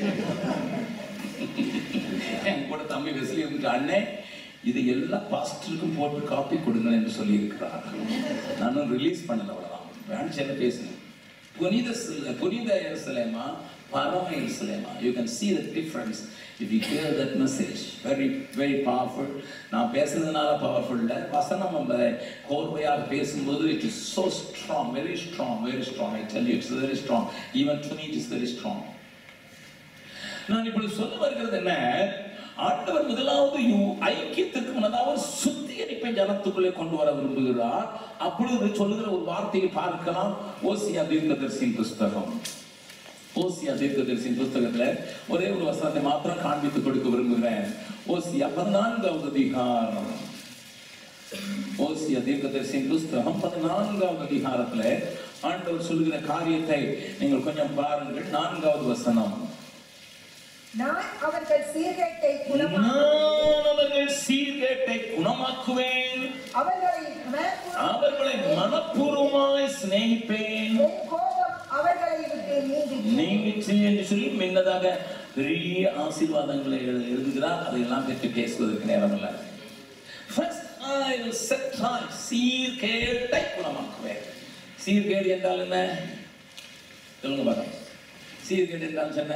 B: என் கூட தம்பி வெஸ்லி இருந்துட்டு அண்ணே இது எல்லா பாஸ்டருக்கும் போட்டு காப்பி கொடுங்க என்று சொல்லி இருக்கிறார் நானும் ரிலீஸ் பண்ணல அவ்வளவுதான் பிரான்ச்சில் பேசினேன் புனித சில- புனித எருசலேமா பரம எருசலேமா you can see the difference if you hear that message very very powerful நான் பேசுனதுனால பவர்ஃபுல் இல்லை வசனம் நம்ம கோர்வையாக பேசும்போது it is so strong very strong very strong I tell you it's very strong even to me it is very strong நான் இப்படி சொல்ல வருகிறது என்ன ஆண்டவர் முதலாவது யு- ஐக்கியத்திற்கு முன்னதாக ஒரு சுத்திகரிப்பை ஜனத்துக்குள்ளே கொண்டு வர விரும்புகிறார் அப்பொழுது சொல்லுகிற ஒரு வார்த்தையை பார்க்கலாம் ஓசியா தீர்க்கதரிசியின் புஸ்தகம் ஓசியா தீர்க்கதரிசியின் புஸ்தகத்துல ஒரே ஒரு வசனத்தை மாத்திரம் காண்பித்து கொடுக்க விரும்புகிறேன் ஓசியா பதினான்காவது அதிகாரம் ஓசியா தீர்க்கதரிசியின் புஸ்தகம் பதினான்காவது அதிகாரத்துல ஆண்டவர் சொல்லுகிற காரியத்தை நீங்கள் கொஞ்சம் பாருங்கள் நான்காவது வசனம்
C: நான் அவர்கள் சீர்கேட்டை குணமா
B: நான் அவர்கள் சீர்கேட்டை குணமாக்குவேன்
C: அவர்களை மனப்பூர்வ-
B: அவர்களை மனப்பூர்வமாய் சிநேகிப்பேன்
C: என் கோபம் அவர்களை விட்டு நீங்கி
B: நீங்கிச்சு என்று சொல்லி முன்னதாக பெரிய ஆசீர்வாதங்களை எழு- எழுதுகிறார் அதையெல்லாம் பற்றி பேசுவதற்கு நேரம் இல்லை First, I will set right. சீர்கேட்டை குணமாக்குவேன் சீர்கேடு என்றால் என்ன சொல்லுங்க பார்க்கலாம் சீர்கேடு என்றால் சொன்ன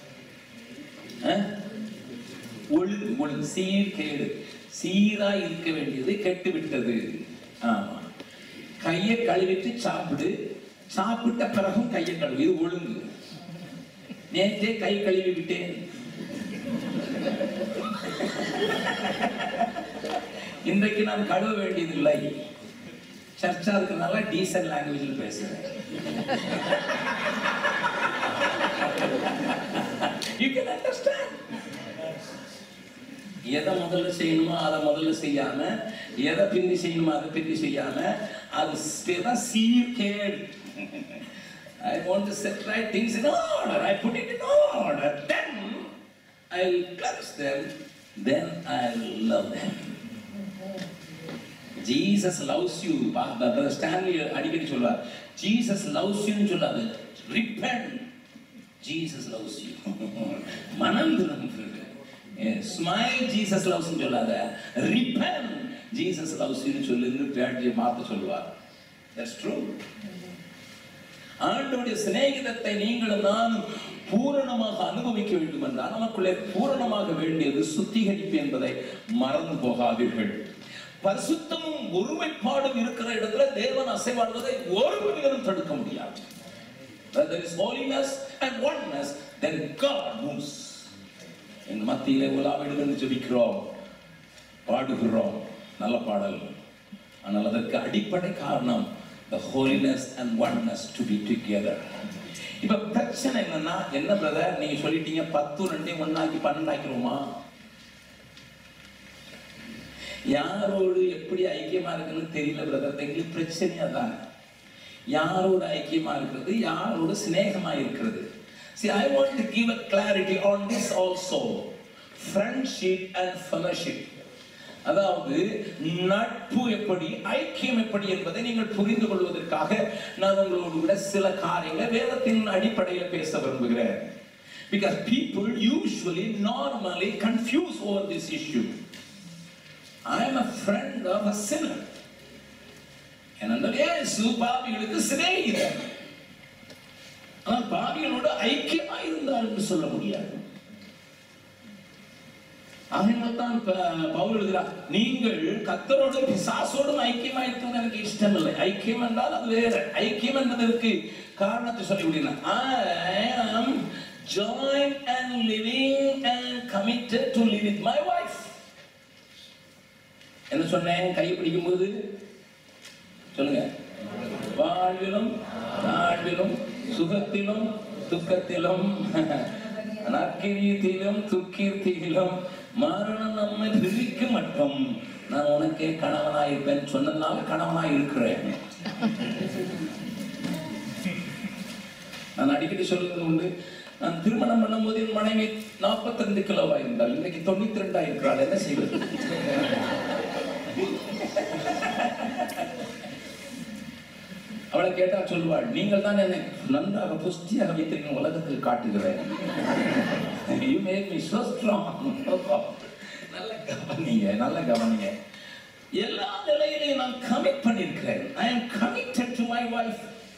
B: ஒழுங்கு ஒழுங்கு சீர்கேடு சீரா இருக்க வேண்டியது கெட்டு விட்டது ஆமா கையை கழுவிட்டு சாப்பிடு சாப்பிட்ட பிறகும் கையை கழுவு இது ஒழுங்கு நேற்றே கை கழுவி விட்டேன் இன்றைக்கு நான் கழுவ வேண்டியதில்லை சர்ச்சா இருக்கிறதுனால டீசன்ட் லாங்குவேஜில் பேசுறேன் யூ கேன் அண்டர்ஸ்டாண்ட் எதை முதல்ல செய்யணுமோ அதை முதல்ல செய்யாம எதை பிந்தி செய்யணுமோ அதை பிந்தி செய்யாம அது ஸ்- தான் சீர்கேடு I want to set right things in order. I put it in order. Then I'll cleanse them. Then I'll love them. Jesus loves you. பா- பா- Brother Stanley அடிக்கடி சொல்வார் Jesus loves you ன்னு சொல்லாது repent Jesus loves you மனம் திரும்பு smile Jesus loves சொல்லாத ribbon Jesus loves you சொல்லு பேட்டியை மாத்த சொல்லுவார் தட்ஸ் ட்ரூ ஆண்டவருடைய சிநேகிதத்தை நீங்களும் நானும் பூரணமாக அனுபவிக்க வேண்டும் என்றால் நமக்குள்ளே பூரணமாக வேண்டியது சுத்திகரிப்பு என்பதை மறந்து போகாதீர்கள் பரிசுத்தமும் ஒருமைப்பாடும் இருக்கிற இடத்துல தேவன் அசைவாடுவதை ஒரு மனிதனும் தடுக்க முடியாது Where there is holiness and oneness, then God moves. எங்கள் மத்தியிலே உலாவிடும் என்று ஜெபிக்கிறோம் பாடுகிறோம் நல்ல பாடல் ஆனால் அதற்கு அடிப்படை காரணம் the holiness and oneness to be together இப்ப பிரச்சனை என்னன்னா என்ன பிரதர் நீங்க சொல்லிட்டீங்க பத்து ரெண்டையும் ஒண்ணாக்கி பன்னெண்டாக்கிருவோமா யாரோடு எப்படி ஐக்கியமா இருக்குன்னு தெரியல பிரதர் எங்களுக்கு பிரச்சனையா தான் யாரோட ஐக்கியமா இருக்கிறது யாரோட சிநேகமா இருக்கிறது See, I want to give a clarity on this also. Friendship and fellowship. அதாவது நட்பு எப்படி ஐக்கியம் எப்படி என்பதை நீங்கள் புரிந்து கொள்வதற்காக நான் உங்களோடு கூட சில காரியங்களை வேதத்தின் அடிப்படையில் பேச விரும்புகிறேன் because people usually normally confuse over this issue I am a friend of a sinner ஏனென்றால் இயேசு பாவிகளுக்கு சிநேகிதர் ஆனால் பாவிகளோடு ஐக்கியமா இருந்தார் என்று சொல்ல முடியாது ஆகையால் தான் ப- பவுல் எழுதுகிறார் நீங்கள் கத்தரோடும் பிசாசோடும் ஐக்கியமா இருக்கிறது எனக்கு இஷ்டம் இல்லை ஐக்கியம் என்றால் அது வேற ஐக்கியம் என்பதற்கு காரணத்தை சொல்லி விடுகிறேன் I am joined and living and committed to live with my wife என்ன சொன்னேன் கை பிடிக்கும் போது சொல்லுங்க வாழ வாழ்விலும் தாழ்விலும் சுகத்திலும் துக்கத்திலும் நற்கீர்த்தியிலும் துக்கீர்த்தியிலும் மரணம் நம்மை பிரிக்க மட்டும் நான் உனக்கே கணவனாய் இருப்பேன் சொன்னதுனால கணவனாய் இருக்கிறேன் நான் அடிக்கடி சொல்றது உண்டு நான் திருமணம் பண்ணும்போது என் மனைவி 42 கிலோவா இருந்தால் இன்னைக்கு தொண்ணூத்தி ரெண்டா இருக்கிறாள் என்ன செய்வது அவளை கேட்டா சொல்வாள் நீங்கள் தான் என்னை நன்றாக புஷ்டியாக வைத்திருக்க உலகத்தில் காட்டுகிறேன் you make me so strong நல்ல கவனிங்க நல்ல கவனிங்க எல்லா நிலையிலையும் நான் கமிட் பண்ணியிருக்கிறேன் I am committed to my wife